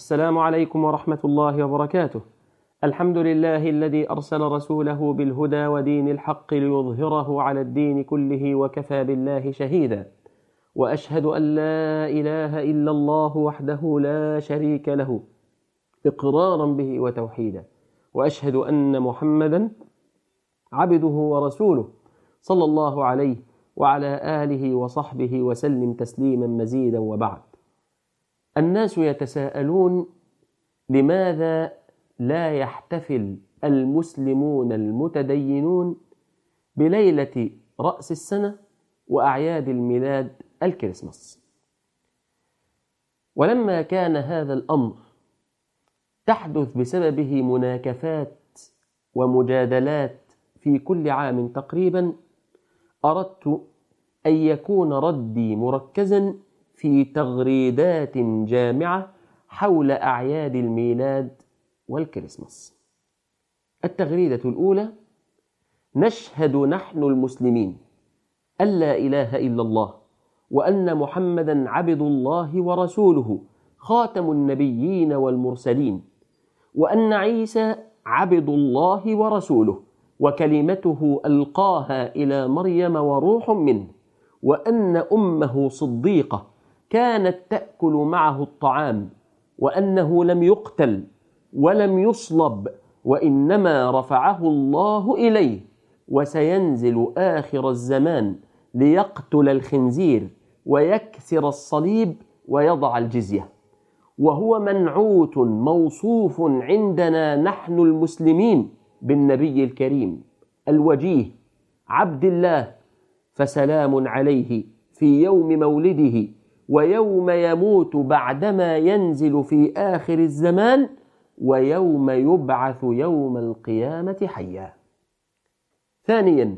السلام عليكم ورحمة الله وبركاته. الحمد لله الذي أرسل رسوله بالهدى ودين الحق ليظهره على الدين كله وكفى بالله شهيدا. وأشهد أن لا إله إلا الله وحده لا شريك له إقرارا به وتوحيدا. وأشهد أن محمدا عبده ورسوله صلى الله عليه وعلى آله وصحبه وسلم تسليما مزيدا وبعد. الناس يتساءلون لماذا لا يحتفل المسلمون المتدينون بليلة رأس السنة وأعياد الميلاد الكريسماس ولما كان هذا الأمر تحدث بسببه مناكفات ومجادلات في كل عام تقريبا أردت أن يكون ردي مركزا في تغريدات جامعة حول أعياد الميلاد والكريسماس. التغريدة الأولى: نشهد نحن المسلمين أن لا إله إلا الله، وأن محمدا عبد الله ورسوله خاتم النبيين والمرسلين، وأن عيسى عبد الله ورسوله، وكلمته ألقاها إلى مريم وروح منه، وأن أمه صديقة كانت تأكل معه الطعام وأنه لم يقتل ولم يصلب وإنما رفعه الله إليه وسينزل آخر الزمان ليقتل الخنزير ويكسر الصليب ويضع الجزية وهو منعوت موصوف عندنا نحن المسلمين بالنبي الكريم الوجيه عبد الله فسلام عليه في يوم مولده ويوم يموت بعدما ينزل في آخر الزمان ويوم يبعث يوم القيامة حيا. ثانيا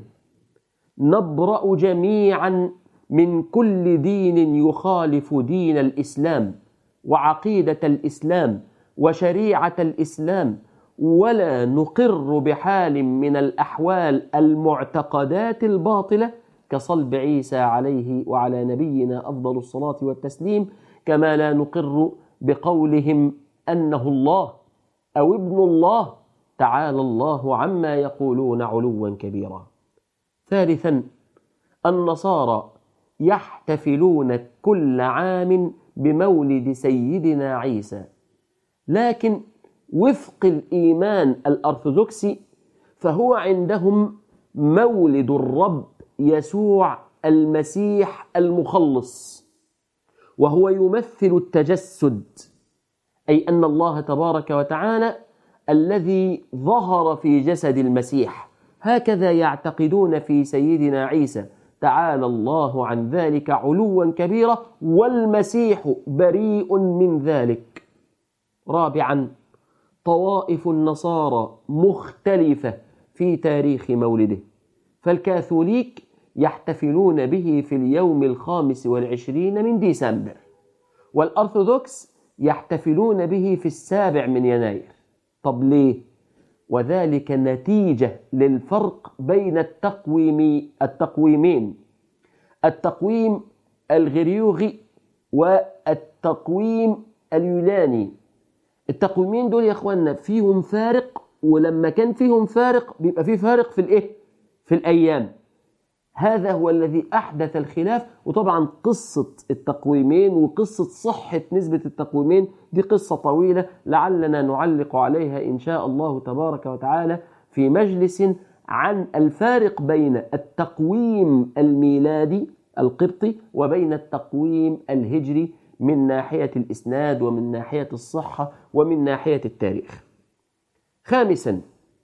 نبرأ جميعا من كل دين يخالف دين الإسلام وعقيدة الإسلام وشريعة الإسلام ولا نقر بحال من الأحوال المعتقدات الباطلة كصلب عيسى عليه وعلى نبينا أفضل الصلاة والتسليم كما لا نقر بقولهم أنه الله أو ابن الله تعالى الله عما يقولون علوا كبيرا ثالثا النصارى يحتفلون كل عام بمولد سيدنا عيسى لكن وفق الإيمان الأرثوذكسي فهو عندهم مولد الرب يسوع المسيح المخلص وهو يمثل التجسد اي ان الله تبارك وتعالى الذي ظهر في جسد المسيح هكذا يعتقدون في سيدنا عيسى تعالى الله عن ذلك علوا كبيرا والمسيح بريء من ذلك رابعا طوائف النصارى مختلفه في تاريخ مولده فالكاثوليك يحتفلون به في اليوم الخامس والعشرين من ديسمبر والأرثوذكس يحتفلون به في السابع من يناير طب ليه؟ وذلك نتيجة للفرق بين التقويم التقويمين التقويم الغريوغي والتقويم اليوناني التقويمين دول يا اخوانا فيهم فارق ولما كان فيهم فارق بيبقى فيه فارق في الايه في الايام هذا هو الذي أحدث الخلاف وطبعا قصة التقويمين وقصة صحة نسبة التقويمين دي قصة طويلة لعلنا نعلق عليها إن شاء الله تبارك وتعالى في مجلس عن الفارق بين التقويم الميلادي القبطي وبين التقويم الهجري من ناحية الإسناد ومن ناحية الصحة ومن ناحية التاريخ خامسا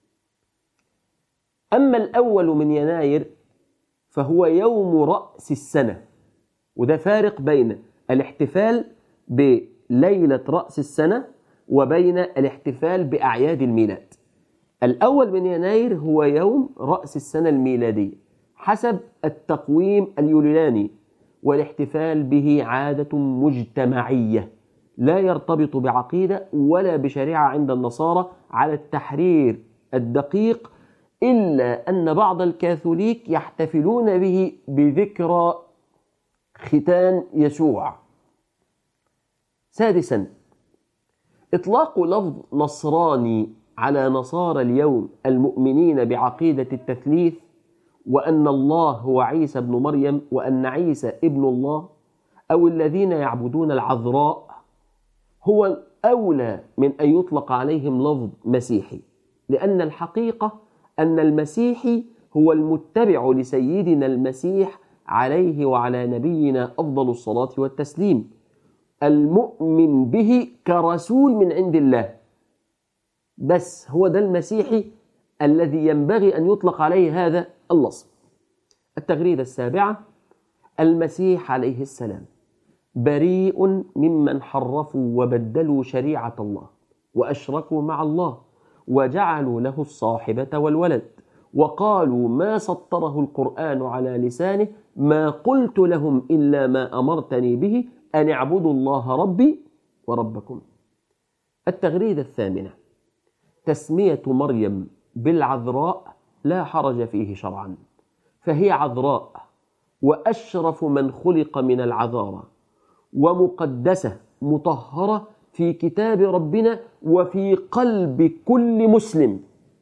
أما الأول من يناير فهو يوم رأس السنة وده فارق بين الاحتفال بليلة رأس السنة وبين الاحتفال بأعياد الميلاد الأول من يناير هو يوم رأس السنة الميلادية حسب التقويم اليوناني والاحتفال به عادة مجتمعية لا يرتبط بعقيدة ولا بشريعة عند النصارى على التحرير الدقيق إلا أن بعض الكاثوليك يحتفلون به بذكرى ختان يسوع سادسا إطلاق لفظ نصراني على نصارى اليوم المؤمنين بعقيدة التثليث وأن الله هو عيسى ابن مريم وأن عيسى ابن الله أو الذين يعبدون العذراء هو الأولى من أن يطلق عليهم لفظ مسيحي لأن الحقيقة أن المسيحي هو المتبع لسيدنا المسيح عليه وعلى نبينا أفضل الصلاة والتسليم المؤمن به كرسول من عند الله بس هو ده المسيحي الذي ينبغي أن يطلق عليه هذا اللفظ التغريدة السابعة المسيح عليه السلام بريء ممن حرفوا وبدلوا شريعة الله وأشركوا مع الله وجعلوا له الصاحبة والولد وقالوا ما سطره القرآن على لسانه ما قلت لهم إلا ما أمرتني به أن اعبدوا الله ربي وربكم التغريدة الثامنة تسمية مريم بالعذراء لا حرج فيه شرعا فهي عذراء وأشرف من خلق من العذارى ومقدسة مطهرة في كتاب ربنا وفي قلب كل مسلم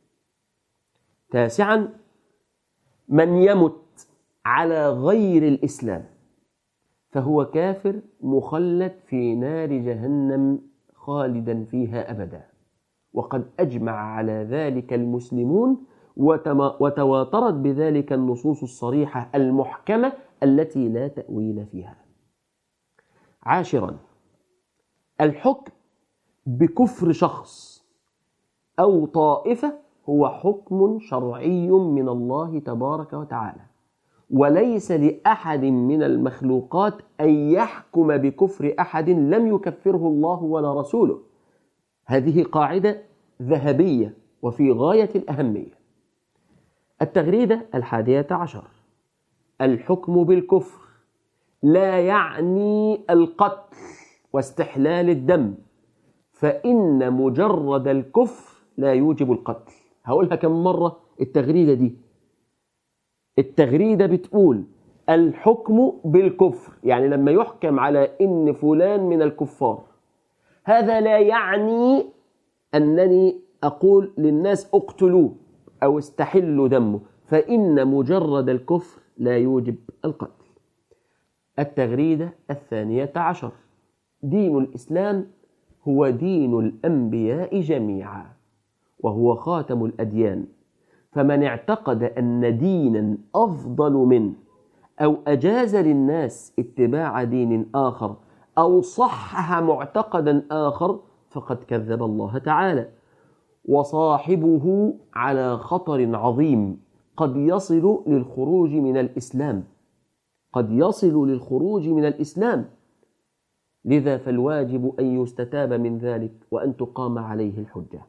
تاسعا من يمت على غير الإسلام فهو كافر مخلد في نار جهنم خالدا فيها أبدا وقد أجمع على ذلك المسلمون وتواترت بذلك النصوص الصريحة المحكمة التي لا تأويل فيها عاشرا الحكم بكفر شخص أو طائفة هو حكم شرعي من الله تبارك وتعالى وليس لأحد من المخلوقات أن يحكم بكفر أحد لم يكفره الله ولا رسوله هذه قاعدة ذهبية وفي غاية الأهمية التغريدة الحادية عشر الحكم بالكفر لا يعني القتل واستحلال الدم فإن مجرد الكفر لا يوجب القتل هقولها كم مرة التغريدة دي التغريدة بتقول الحكم بالكفر يعني لما يحكم على إن فلان من الكفار هذا لا يعني أنني أقول للناس اقتلوه أو استحلوا دمه فإن مجرد الكفر لا يوجب القتل التغريدة الثانية عشر دين الإسلام هو دين الأنبياء جميعا وهو خاتم الأديان فمن اعتقد أن دينا أفضل منه أو أجاز للناس اتباع دين آخر أو صحح معتقدا آخر فقد كذب الله تعالى وصاحبه على خطر عظيم قد يصل للخروج من الإسلام قد يصل للخروج من الإسلام لذا فالواجب أن يستتاب من ذلك وأن تقام عليه الحجة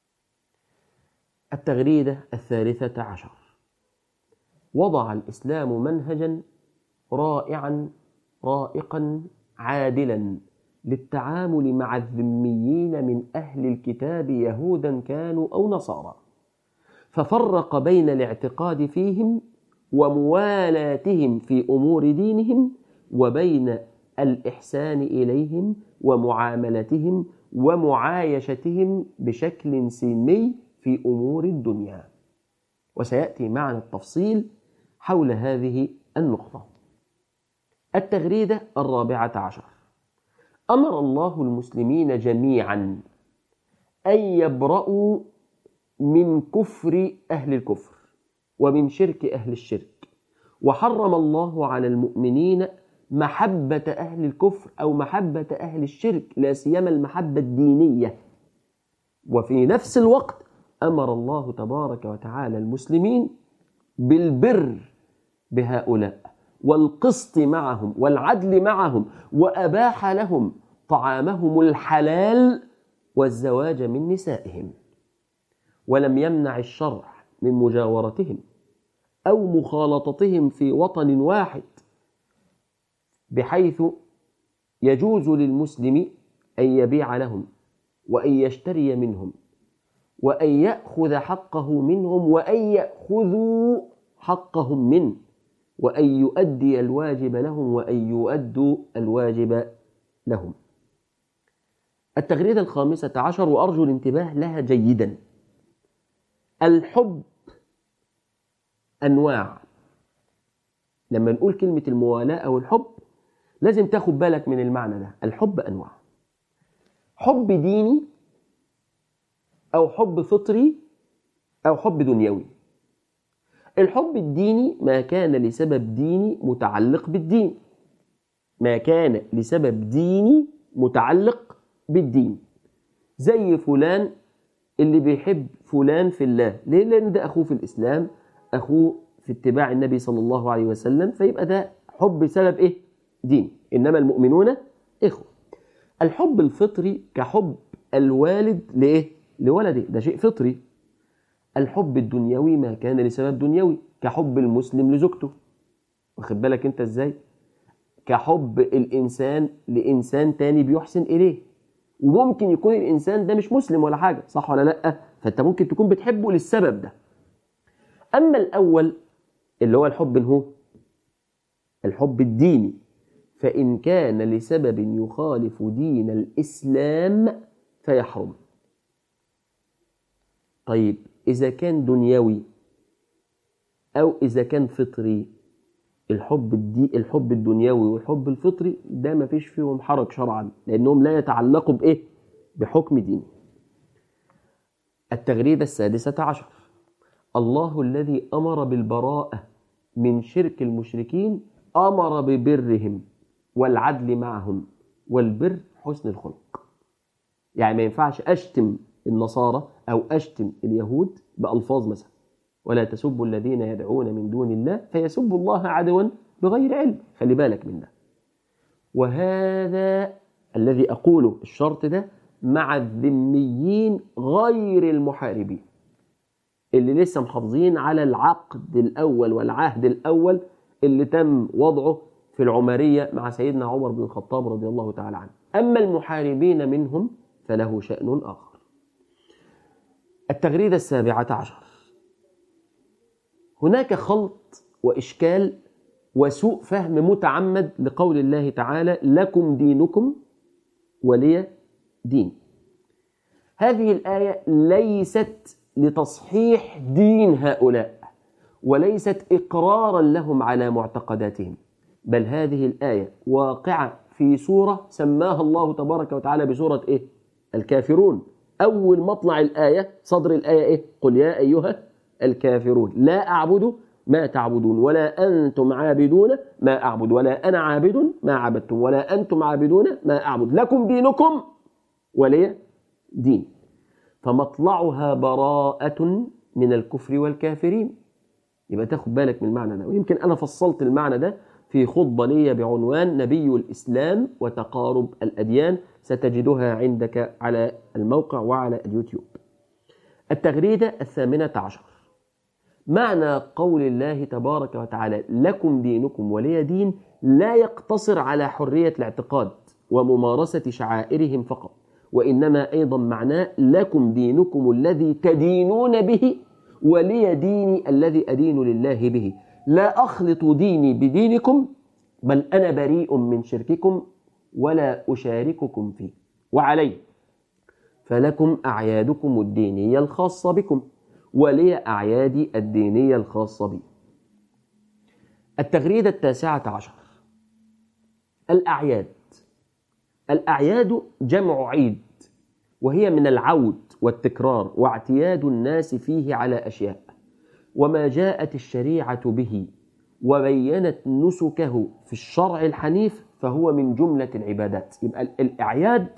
التغريدة الثالثة عشر وضع الإسلام منهجا رائعا رائقا عادلا للتعامل مع الذميين من أهل الكتاب يهودا كانوا أو نصارى ففرق بين الاعتقاد فيهم وموالاتهم في أمور دينهم وبين الإحسان إليهم ومعاملتهم ومعايشتهم بشكل سلمي في أمور الدنيا وسيأتي معنا التفصيل حول هذه النقطة التغريدة الرابعة عشر أمر الله المسلمين جميعا أن يبرأوا من كفر أهل الكفر ومن شرك أهل الشرك وحرم الله على المؤمنين محبة أهل الكفر أو محبة أهل الشرك لا سيما المحبة الدينية وفي نفس الوقت أمر الله تبارك وتعالى المسلمين بالبر بهؤلاء والقسط معهم والعدل معهم وأباح لهم طعامهم الحلال والزواج من نسائهم ولم يمنع الشرع من مجاورتهم أو مخالطتهم في وطن واحد بحيث يجوز للمسلم أن يبيع لهم وأن يشتري منهم وأن يأخذ حقه منهم وأن يأخذوا حقهم منه وأن يؤدي الواجب لهم وأن يؤدوا الواجب لهم التغريدة الخامسة عشر وأرجو الانتباه لها جيدا الحب أنواع لما نقول كلمة الموالاة أو الحب لازم تاخد بالك من المعنى ده الحب أنواع حب ديني أو حب فطري أو حب دنيوي الحب الديني ما كان لسبب ديني متعلق بالدين ما كان لسبب ديني متعلق بالدين زي فلان اللي بيحب فلان في الله ليه لان ده اخوه في الاسلام اخوه في اتباع النبي صلى الله عليه وسلم فيبقى ده حب بسبب ايه دين انما المؤمنون اخوه الحب الفطري كحب الوالد لايه لولده ده شيء فطري الحب الدنيوي ما كان لسبب دنيوي كحب المسلم لزوجته واخد بالك انت ازاي كحب الانسان لانسان تاني بيحسن اليه وممكن يكون الانسان ده مش مسلم ولا حاجه صح ولا لا فانت ممكن تكون بتحبه للسبب ده اما الاول اللي هو الحب هو الحب الديني فان كان لسبب يخالف دين الاسلام فيحرم طيب اذا كان دنيوي او اذا كان فطري الحب الدي الحب الدنيوي والحب الفطري ده ما فيش فيهم حرج شرعا لانهم لا يتعلقوا بايه بحكم ديني التغريدة السادسة عشر الله الذي أمر بالبراءة من شرك المشركين أمر ببرهم والعدل معهم والبر حسن الخلق يعني ما ينفعش أشتم النصارى أو أشتم اليهود بألفاظ مثلا ولا تسبوا الذين يدعون من دون الله فيسبوا الله عدوا بغير علم خلي بالك من ده وهذا الذي أقوله الشرط ده مع الذميين غير المحاربين اللي لسه محافظين على العقد الأول والعهد الأول اللي تم وضعه في العمرية مع سيدنا عمر بن الخطاب رضي الله تعالى عنه أما المحاربين منهم فله شأن آخر التغريدة السابعة عشر هناك خلط وإشكال وسوء فهم متعمد لقول الله تعالى لكم دينكم ولي دين هذه الآية ليست لتصحيح دين هؤلاء وليست إقرارا لهم على معتقداتهم بل هذه الآية واقعة في سورة سماها الله تبارك وتعالى بسورة إيه؟ الكافرون أول مطلع الآية صدر الآية إيه؟ قل يا أيها الكافرون لا أعبد ما تعبدون ولا أنتم عابدون ما أعبد ولا أنا عابد ما عبدتم ولا أنتم عابدون ما أعبد لكم دينكم ولي دين فمطلعها براءة من الكفر والكافرين يبقى تاخد بالك من المعنى ده ويمكن أنا فصلت المعنى ده في خطبة لي بعنوان نبي الإسلام وتقارب الأديان ستجدها عندك على الموقع وعلى اليوتيوب التغريدة الثامنة عشر معنى قول الله تبارك وتعالى لكم دينكم ولي دين لا يقتصر على حرية الاعتقاد وممارسة شعائرهم فقط وإنما أيضا معناه لكم دينكم الذي تدينون به ولي ديني الذي أدين لله به لا أخلط ديني بدينكم بل أنا بريء من شرككم ولا أشارككم فيه وعليه فلكم أعيادكم الدينية الخاصة بكم ولي أعيادي الدينية الخاصة بي التغريدة التاسعة عشر الأعياد الأعياد جمع عيد وهي من العود والتكرار واعتياد الناس فيه على أشياء وما جاءت الشريعة به وبينت نسكه في الشرع الحنيف فهو من جملة العبادات يبقى الأعياد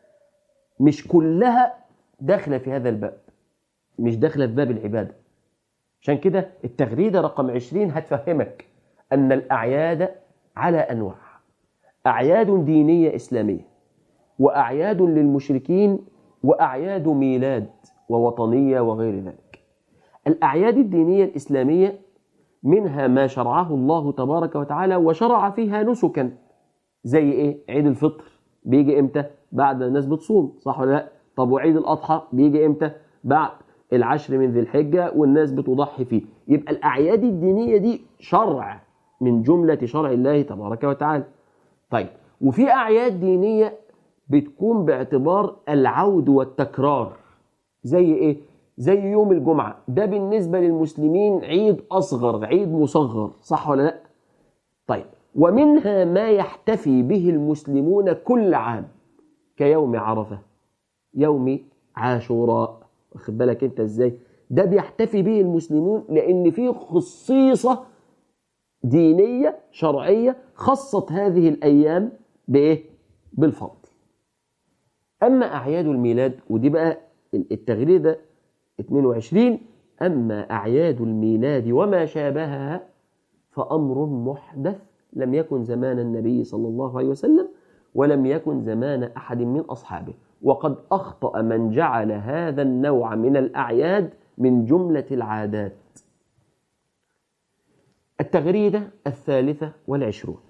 مش كلها داخلة في هذا الباب مش داخلة في باب العبادة عشان كده التغريدة رقم 20 هتفهمك أن الأعياد على أنواع أعياد دينية إسلامية وأعياد للمشركين وأعياد ميلاد ووطنية وغير ذلك الأعياد الدينية الإسلامية منها ما شرعه الله تبارك وتعالى وشرع فيها نسكا زي إيه؟ عيد الفطر بيجي إمتى؟ بعد الناس بتصوم صح ولا لا؟ طب وعيد الأضحى بيجي إمتى؟ بعد العشر من ذي الحجة والناس بتضحي فيه يبقى الأعياد الدينية دي شرع من جملة شرع الله تبارك وتعالى طيب وفي أعياد دينية بتكون باعتبار العود والتكرار زي ايه زي يوم الجمعة ده بالنسبة للمسلمين عيد أصغر عيد مصغر صح ولا لا طيب ومنها ما يحتفي به المسلمون كل عام كيوم عرفة يوم عاشوراء واخد بالك انت ازاي ده بيحتفي به المسلمون لان فيه خصيصة دينية شرعية خصت هذه الأيام بإيه؟ بالفضل أما أعياد الميلاد ودي بقى التغريدة ده 22 أما أعياد الميلاد وما شابهها فأمر محدث لم يكن زمان النبي صلى الله عليه وسلم ولم يكن زمان أحد من أصحابه وقد أخطأ من جعل هذا النوع من الأعياد من جملة العادات التغريدة الثالثة والعشرون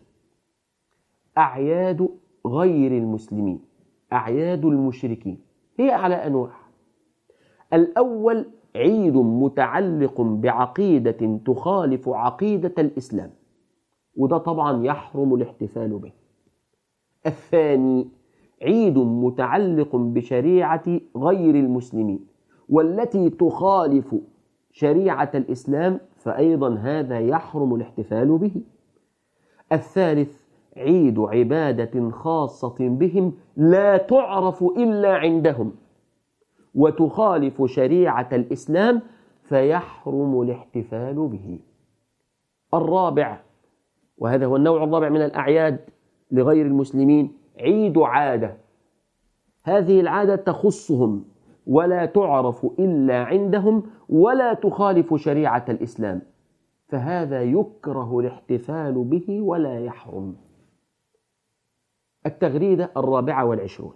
أعياد غير المسلمين أعياد المشركين هي على أنواع الأول عيد متعلق بعقيدة تخالف عقيدة الإسلام وده طبعا يحرم الاحتفال به الثاني عيد متعلق بشريعة غير المسلمين والتي تخالف شريعة الإسلام فأيضا هذا يحرم الاحتفال به الثالث عيد عبادة خاصة بهم لا تعرف إلا عندهم وتخالف شريعة الإسلام فيحرم الاحتفال به الرابع وهذا هو النوع الرابع من الأعياد لغير المسلمين عيد عادة هذه العادة تخصهم ولا تعرف إلا عندهم ولا تخالف شريعة الإسلام فهذا يكره الاحتفال به ولا يحرم التغريدة الرابعة والعشرون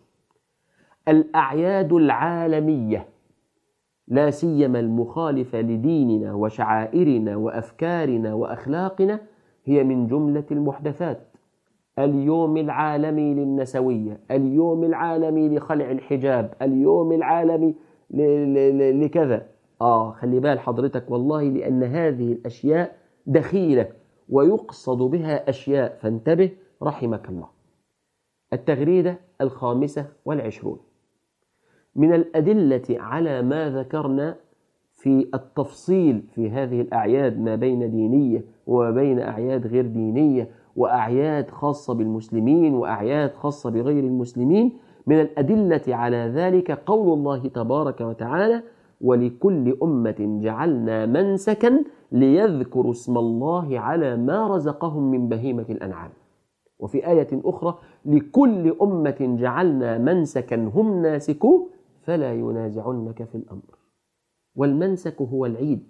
الأعياد العالمية لا سيما المخالفة لديننا وشعائرنا وأفكارنا وأخلاقنا هي من جملة المحدثات اليوم العالمي للنسوية اليوم العالمي لخلع الحجاب اليوم العالمي لكذا آه خلي بال حضرتك والله لأن هذه الأشياء دخيلة ويقصد بها أشياء فانتبه رحمك الله التغريدة الخامسة والعشرون من الأدلة على ما ذكرنا في التفصيل في هذه الأعياد ما بين دينية وما بين أعياد غير دينية وأعياد خاصة بالمسلمين وأعياد خاصة بغير المسلمين من الأدلة على ذلك قول الله تبارك وتعالى ولكل أمة جعلنا منسكا ليذكروا اسم الله على ما رزقهم من بهيمة الأنعام وفي آية أخرى لكل أمة جعلنا منسكا هم ناسكوه فلا ينازعنك في الأمر والمنسك هو العيد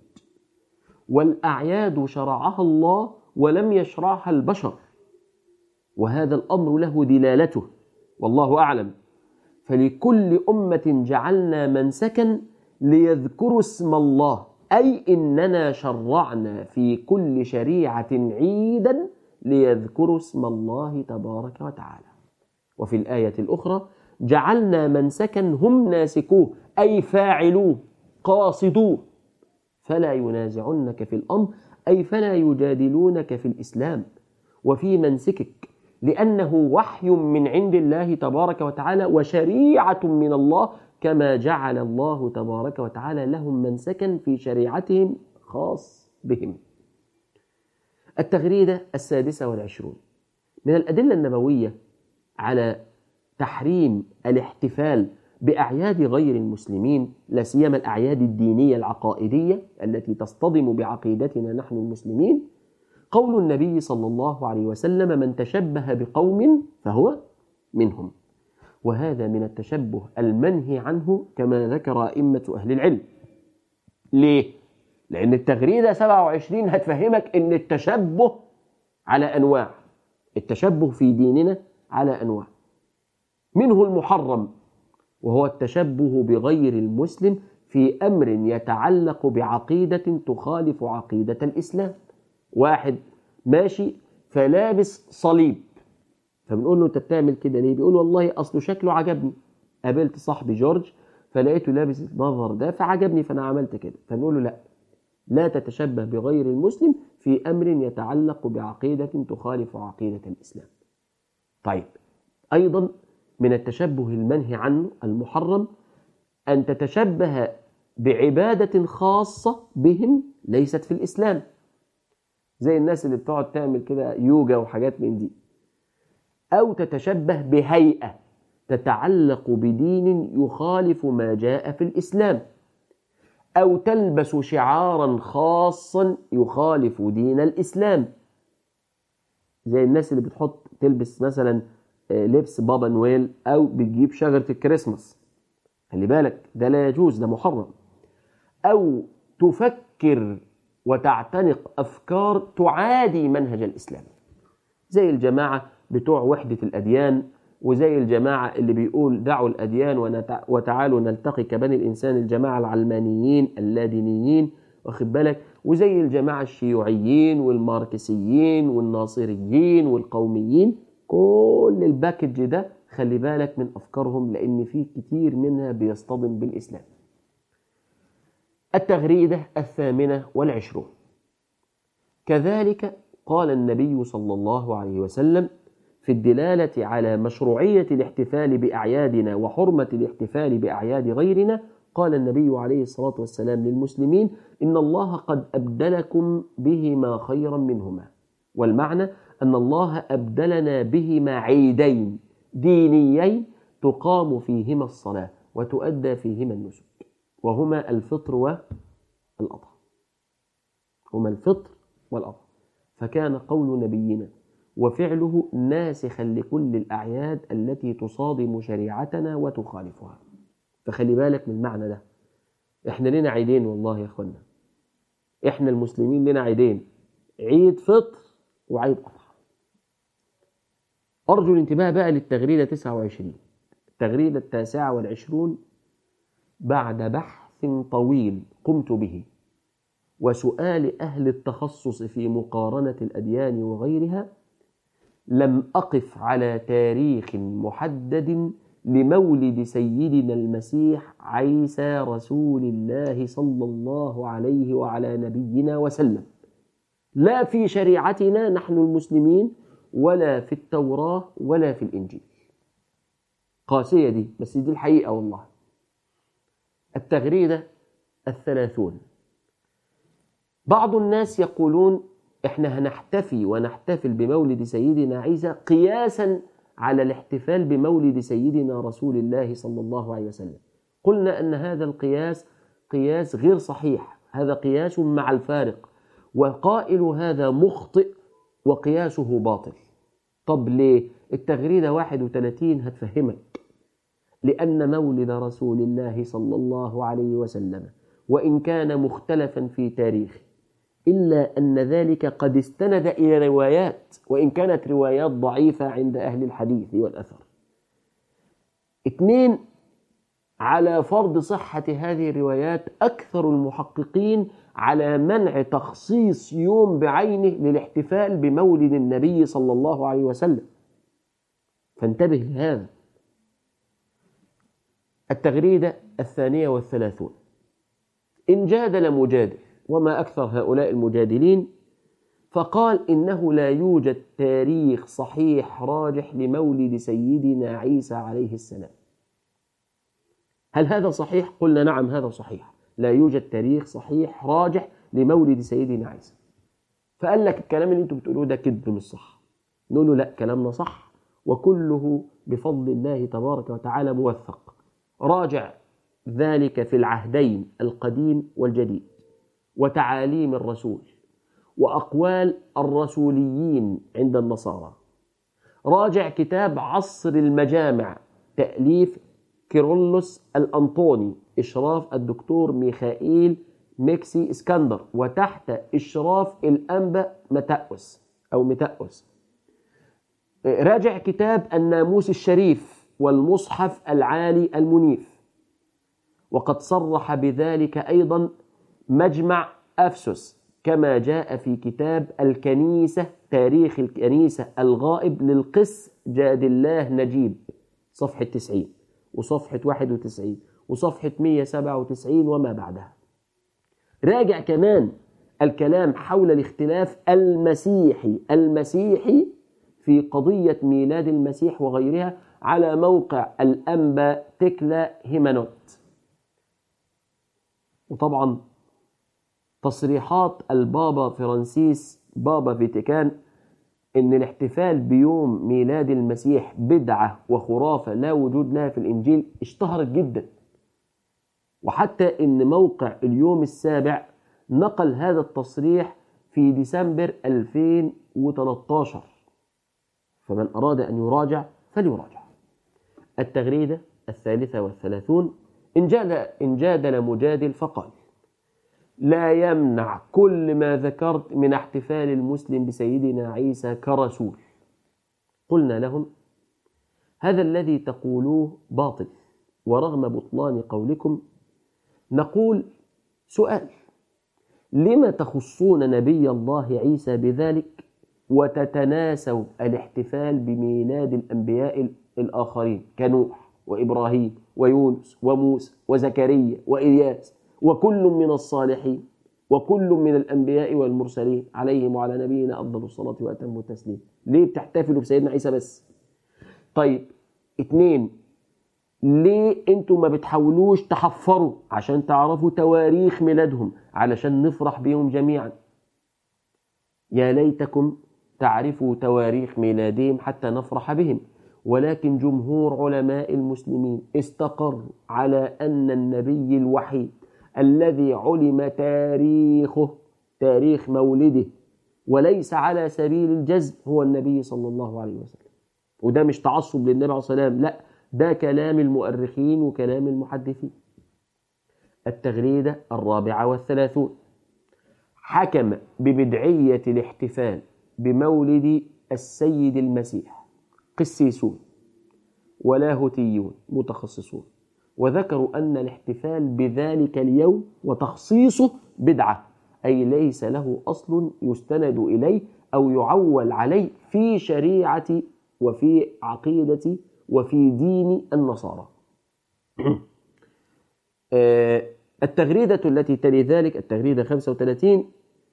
والأعياد شرعها الله ولم يشرعها البشر وهذا الأمر له دلالته والله أعلم فلكل أمة جعلنا منسكا ليذكروا اسم الله أي إننا شرعنا في كل شريعة عيدا ليذكروا اسم الله تبارك وتعالى وفي الآية الأخرى جعلنا منسكا هم ناسكوه أي فاعلوه قاصدوه فلا ينازعنك في الأمر أي فلا يجادلونك في الإسلام وفي منسكك لأنه وحي من عند الله تبارك وتعالى وشريعة من الله كما جعل الله تبارك وتعالى لهم منسكا في شريعتهم خاص بهم التغريدة السادسة والعشرون من الأدلة النبوية على تحريم الاحتفال بأعياد غير المسلمين لا سيما الأعياد الدينية العقائدية التي تصطدم بعقيدتنا نحن المسلمين قول النبي صلى الله عليه وسلم من تشبه بقوم فهو منهم وهذا من التشبه المنهي عنه كما ذكر أئمة أهل العلم ليه؟ لأن التغريدة 27 هتفهمك أن التشبه على أنواع التشبه في ديننا على أنواع منه المحرم وهو التشبه بغير المسلم في أمر يتعلق بعقيدة تخالف عقيدة الإسلام واحد ماشي فلابس صليب فبنقول له انت بتعمل كده ليه بيقول والله اصله شكله عجبني قابلت صاحبي جورج فلقيته لابس المظهر ده فعجبني فانا عملت كده فنقول له لا لا تتشبه بغير المسلم في امر يتعلق بعقيده تخالف عقيده الاسلام طيب ايضا من التشبه المنهي عنه المحرم أن تتشبه بعبادة خاصة بهم ليست في الإسلام زي الناس اللي بتقعد تعمل كده يوجا وحاجات من دي أو تتشبه بهيئة تتعلق بدين يخالف ما جاء في الإسلام أو تلبس شعارا خاصا يخالف دين الإسلام زي الناس اللي بتحط تلبس مثلا لبس بابا نويل أو بتجيب شجرة الكريسماس خلي بالك ده لا يجوز ده محرم أو تفكر وتعتنق أفكار تعادي منهج الإسلام زي الجماعة بتوع وحدة الأديان وزي الجماعة اللي بيقول دعوا الأديان ونتع... وتعالوا نلتقي كبني الإنسان الجماعة العلمانيين اللادينيين واخد بالك وزي الجماعة الشيوعيين والماركسيين والناصريين والقوميين كل الباكج ده خلي بالك من أفكارهم لأن في كتير منها بيصطدم بالإسلام التغريدة الثامنة والعشرون كذلك قال النبي صلى الله عليه وسلم في الدلالة على مشروعية الاحتفال بأعيادنا وحرمة الاحتفال بأعياد غيرنا قال النبي عليه الصلاة والسلام للمسلمين إن الله قد أبدلكم بهما خيرا منهما والمعنى أن الله أبدلنا بهما عيدين دينيين تقام فيهما الصلاة وتؤدى فيهما النسك وهما الفطر والأضحى هما الفطر والأضحى فكان قول نبينا وفعله ناسخا لكل الأعياد التي تصادم شريعتنا وتخالفها فخلي بالك من المعنى ده احنا لنا عيدين والله يا اخوانا احنا المسلمين لنا عيدين عيد فطر وعيد أضحى أرجو الانتباه بقى للتغريدة 29 التغريدة التاسعة والعشرون بعد بحث طويل قمت به وسؤال أهل التخصص في مقارنة الأديان وغيرها لم أقف على تاريخ محدد لمولد سيدنا المسيح عيسى رسول الله صلى الله عليه وعلى نبينا وسلم لا في شريعتنا نحن المسلمين ولا في التوراة ولا في الإنجيل قاسية دي بس دي الحقيقة والله التغريدة الثلاثون بعض الناس يقولون احنا هنحتفي ونحتفل بمولد سيدنا عيسى قياسا على الاحتفال بمولد سيدنا رسول الله صلى الله عليه وسلم قلنا ان هذا القياس قياس غير صحيح هذا قياس مع الفارق وقائل هذا مخطئ وقياسه باطل طب ليه التغريدة 31 هتفهمك لأن مولد رسول الله صلى الله عليه وسلم وإن كان مختلفا في تاريخه إلا أن ذلك قد استند إلى روايات وإن كانت روايات ضعيفة عند أهل الحديث والأثر اثنين على فرض صحة هذه الروايات أكثر المحققين على منع تخصيص يوم بعينه للاحتفال بمولد النبي صلى الله عليه وسلم فانتبه لهذا التغريدة الثانية والثلاثون إن جادل مجادل وما أكثر هؤلاء المجادلين فقال إنه لا يوجد تاريخ صحيح راجح لمولد سيدنا عيسى عليه السلام هل هذا صحيح؟ قلنا نعم هذا صحيح لا يوجد تاريخ صحيح راجح لمولد سيدنا عيسى فقال لك الكلام اللي انتم بتقولوه ده كذب مش صح نقول له لا كلامنا صح وكله بفضل الله تبارك وتعالى موثق راجع ذلك في العهدين القديم والجديد وتعاليم الرسول واقوال الرسوليين عند النصارى راجع كتاب عصر المجامع تاليف كيرلس الأنطوني إشراف الدكتور ميخائيل ميكسي اسكندر وتحت إشراف الأنبا متأس أو متأس راجع كتاب الناموس الشريف والمصحف العالي المنيف وقد صرح بذلك أيضا مجمع أفسس كما جاء في كتاب الكنيسة تاريخ الكنيسة الغائب للقس جاد الله نجيب صفحة 90 وصفحة 91 وصفحة 197 وما بعدها راجع كمان الكلام حول الاختلاف المسيحي المسيحي في قضية ميلاد المسيح وغيرها على موقع الأنبا تكلا هيمانوت وطبعا تصريحات البابا فرانسيس بابا فيتيكان ان الاحتفال بيوم ميلاد المسيح بدعة وخرافة لا وجود لها في الانجيل اشتهرت جدا وحتى ان موقع اليوم السابع نقل هذا التصريح في ديسمبر 2013 فمن أراد أن يراجع فليراجع التغريدة الثالثة والثلاثون إن جادل, إن جادل مجادل فقال لا يمنع كل ما ذكرت من احتفال المسلم بسيدنا عيسى كرسول قلنا لهم هذا الذي تقولوه باطل ورغم بطلان قولكم نقول سؤال لم تخصون نبي الله عيسى بذلك وتتناسوا الاحتفال بميلاد الأنبياء الآخرين كنوح وإبراهيم ويونس وموسى وزكريا وإلياس وكل من الصالحين وكل من الأنبياء والمرسلين عليهم وعلى نبينا أفضل الصلاة وأتم التسليم ليه بتحتفلوا بسيدنا عيسى بس طيب اتنين ليه انتوا ما بتحاولوش تحفروا عشان تعرفوا تواريخ ميلادهم علشان نفرح بيهم جميعا يا ليتكم تعرفوا تواريخ ميلادهم حتى نفرح بهم ولكن جمهور علماء المسلمين استقروا على أن النبي الوحيد الذي علم تاريخه تاريخ مولده وليس على سبيل الجزم هو النبي صلى الله عليه وسلم وده مش تعصب للنبي عليه الصلاة والسلام لا ده كلام المؤرخين وكلام المحدثين التغريدة الرابعة والثلاثون حكم ببدعية الاحتفال بمولد السيد المسيح قسيسون ولاهوتيون متخصصون وذكروا أن الاحتفال بذلك اليوم وتخصيصه بدعة أي ليس له أصل يستند إليه أو يعول عليه في شريعة وفي عقيدة وفي دين النصارى التغريدة التي تلي ذلك التغريدة 35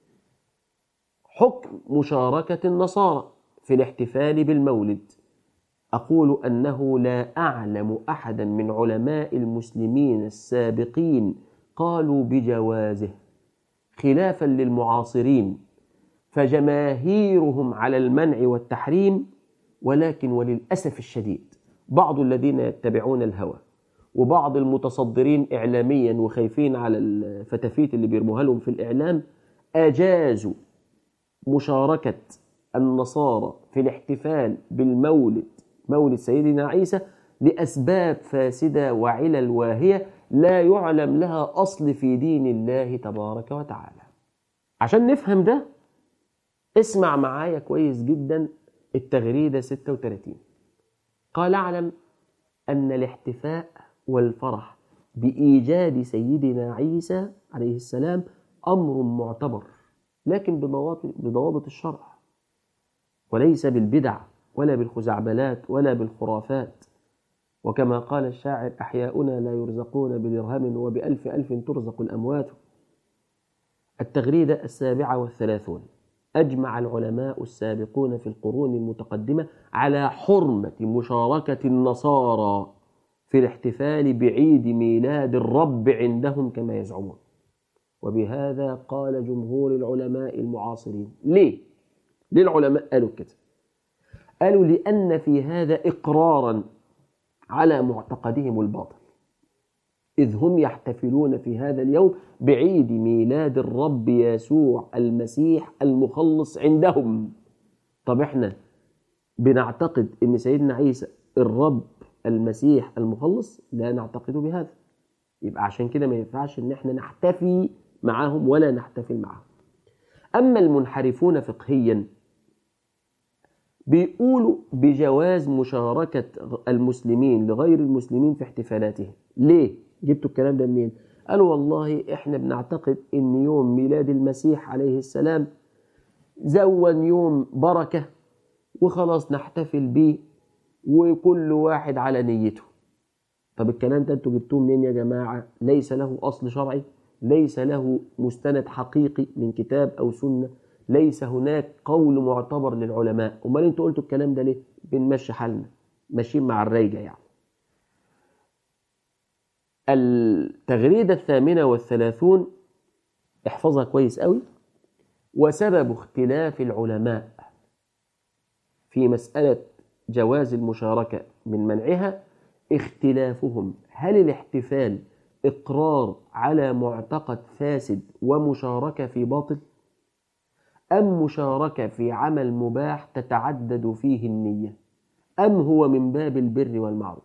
حكم مشاركة النصارى في الاحتفال بالمولد أقول أنه لا أعلم أحدا من علماء المسلمين السابقين قالوا بجوازه خلافا للمعاصرين فجماهيرهم على المنع والتحريم ولكن وللأسف الشديد بعض الذين يتبعون الهوى وبعض المتصدرين إعلاميا وخايفين على الفتافيت اللي بيرموها لهم في الإعلام أجازوا مشاركة النصارى في الاحتفال بالمولد مولد سيدنا عيسى لأسباب فاسدة وعلل واهية لا يعلم لها أصل في دين الله تبارك وتعالى عشان نفهم ده اسمع معايا كويس جدا التغريدة 36 قال اعلم أن الاحتفاء والفرح بإيجاد سيدنا عيسى عليه السلام أمر معتبر لكن بضوابط الشرع وليس بالبدع ولا بالخزعبلات ولا بالخرافات وكما قال الشاعر أحياؤنا لا يرزقون بدرهم وبألف ألف ترزق الأموات التغريدة السابعة والثلاثون أجمع العلماء السابقون في القرون المتقدمة على حرمة مشاركة النصارى في الاحتفال بعيد ميلاد الرب عندهم كما يزعمون وبهذا قال جمهور العلماء المعاصرين ليه؟ ليه العلماء قالوا كده؟ قالوا لأن في هذا إقرارا على معتقدهم الباطل إذ هم يحتفلون في هذا اليوم بعيد ميلاد الرب يسوع المسيح المخلص عندهم طب احنا بنعتقد ان سيدنا عيسى الرب المسيح المخلص لا نعتقد بهذا يبقى عشان كده ما ينفعش ان احنا نحتفي معاهم ولا نحتفل معاهم اما المنحرفون فقهيا بيقولوا بجواز مشاركة المسلمين لغير المسلمين في احتفالاتهم ليه؟ جبتوا الكلام ده منين؟ قالوا والله احنا بنعتقد ان يوم ميلاد المسيح عليه السلام زون يوم بركة وخلاص نحتفل بيه وكل واحد على نيته طب الكلام ده انتوا جبتوه منين يا جماعة ليس له أصل شرعي ليس له مستند حقيقي من كتاب أو سنة ليس هناك قول معتبر للعلماء امال انتوا قلتوا الكلام ده ليه بنمشي حالنا ماشيين مع الريجة يعني التغريدة الثامنة والثلاثون احفظها كويس قوي وسبب اختلاف العلماء في مسألة جواز المشاركة من منعها اختلافهم هل الاحتفال إقرار على معتقد فاسد ومشاركة في باطل أم مشاركة في عمل مباح تتعدد فيه النية أم هو من باب البر والمعروف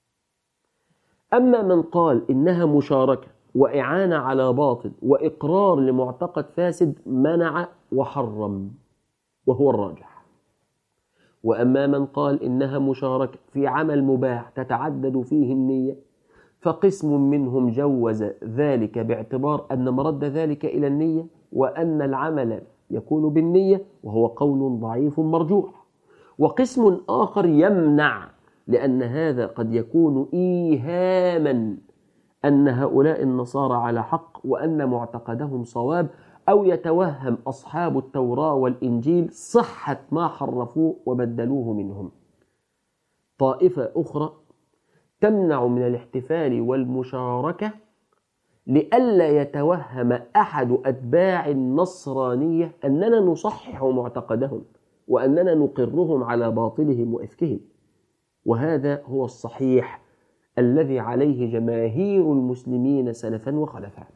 أما من قال إنها مشاركة وإعانة على باطل وإقرار لمعتقد فاسد منع وحرم وهو الراجح وأما من قال إنها مشاركة في عمل مباح تتعدد فيه النية فقسم منهم جوز ذلك باعتبار أن مرد ذلك إلى النية وأن العمل يكون بالنية وهو قول ضعيف مرجوح وقسم آخر يمنع لأن هذا قد يكون إيهاما أن هؤلاء النصارى على حق وأن معتقدهم صواب أو يتوهم أصحاب التوراة والإنجيل صحة ما حرفوه وبدلوه منهم طائفة أخرى تمنع من الاحتفال والمشاركة لئلا يتوهم أحد أتباع النصرانية أننا نصحح معتقدهم وأننا نقرهم على باطلهم وإفكهم وهذا هو الصحيح الذي عليه جماهير المسلمين سلفا وخلفا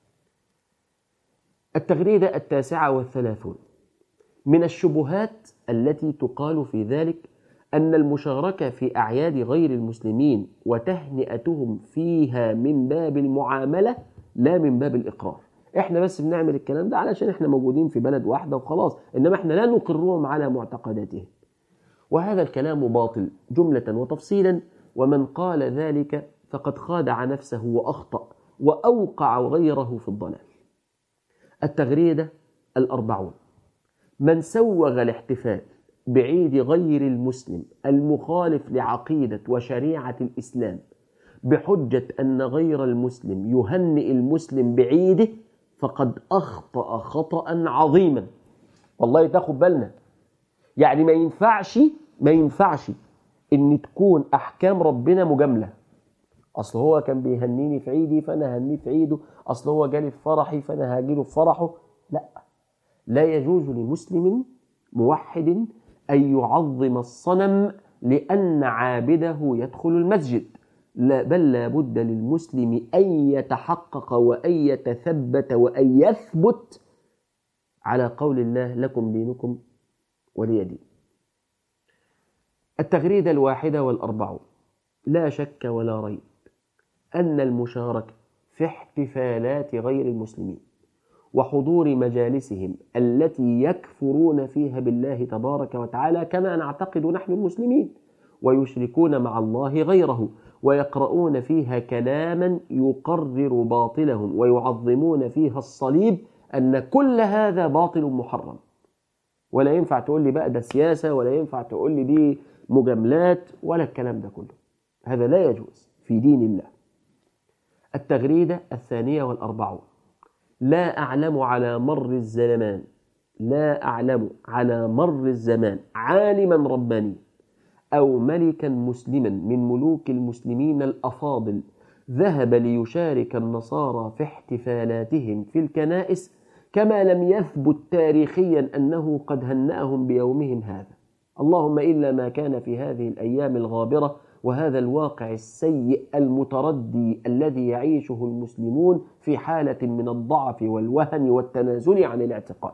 التغريدة التاسعة والثلاثون من الشبهات التي تقال في ذلك أن المشاركة في أعياد غير المسلمين وتهنئتهم فيها من باب المعاملة لا من باب الإقرار احنا بس بنعمل الكلام ده علشان احنا موجودين في بلد واحدة وخلاص إنما احنا لا نقرهم على معتقداتهم وهذا الكلام باطل جملة وتفصيلا ومن قال ذلك فقد خادع نفسه وأخطأ وأوقع غيره في الضلال التغريدة الأربعون من سوغ الاحتفال بعيد غير المسلم المخالف لعقيدة وشريعة الإسلام بحجة أن غير المسلم يهنئ المسلم بعيده فقد أخطأ خطأ عظيما والله تاخد بالنا يعني ما ينفعش ما ينفعش ان تكون احكام ربنا مجامله اصل هو كان بيهنيني في عيدي فانا هنيه في عيده اصل هو جالي في فرحي فانا هاجيله في فرحه لا لا يجوز لمسلم موحد ان يعظم الصنم لان عابده يدخل المسجد لا بل لا بد للمسلم ان يتحقق وان يتثبت وان يثبت على قول الله لكم دينكم ولي دين التغريدة الواحدة والأربعون لا شك ولا ريب أن المشاركة في احتفالات غير المسلمين وحضور مجالسهم التي يكفرون فيها بالله تبارك وتعالى كما نعتقد نحن المسلمين ويشركون مع الله غيره ويقرؤون فيها كلاما يقرر باطلهم ويعظمون فيها الصليب أن كل هذا باطل محرم ولا ينفع تقول لي بقى ده سياسة ولا ينفع تقول لي دي مجاملات ولا الكلام ده كله هذا لا يجوز في دين الله التغريدة الثانية والأربعون لا أعلم على مر الزمان لا أعلم على مر الزمان عالما ربانيا أو ملكا مسلما من ملوك المسلمين الأفاضل ذهب ليشارك النصارى في احتفالاتهم في الكنائس كما لم يثبت تاريخيا أنه قد هنأهم بيومهم هذا اللهم إلا ما كان في هذه الأيام الغابرة وهذا الواقع السيء المتردي الذي يعيشه المسلمون في حالة من الضعف والوهن والتنازل عن الاعتقاد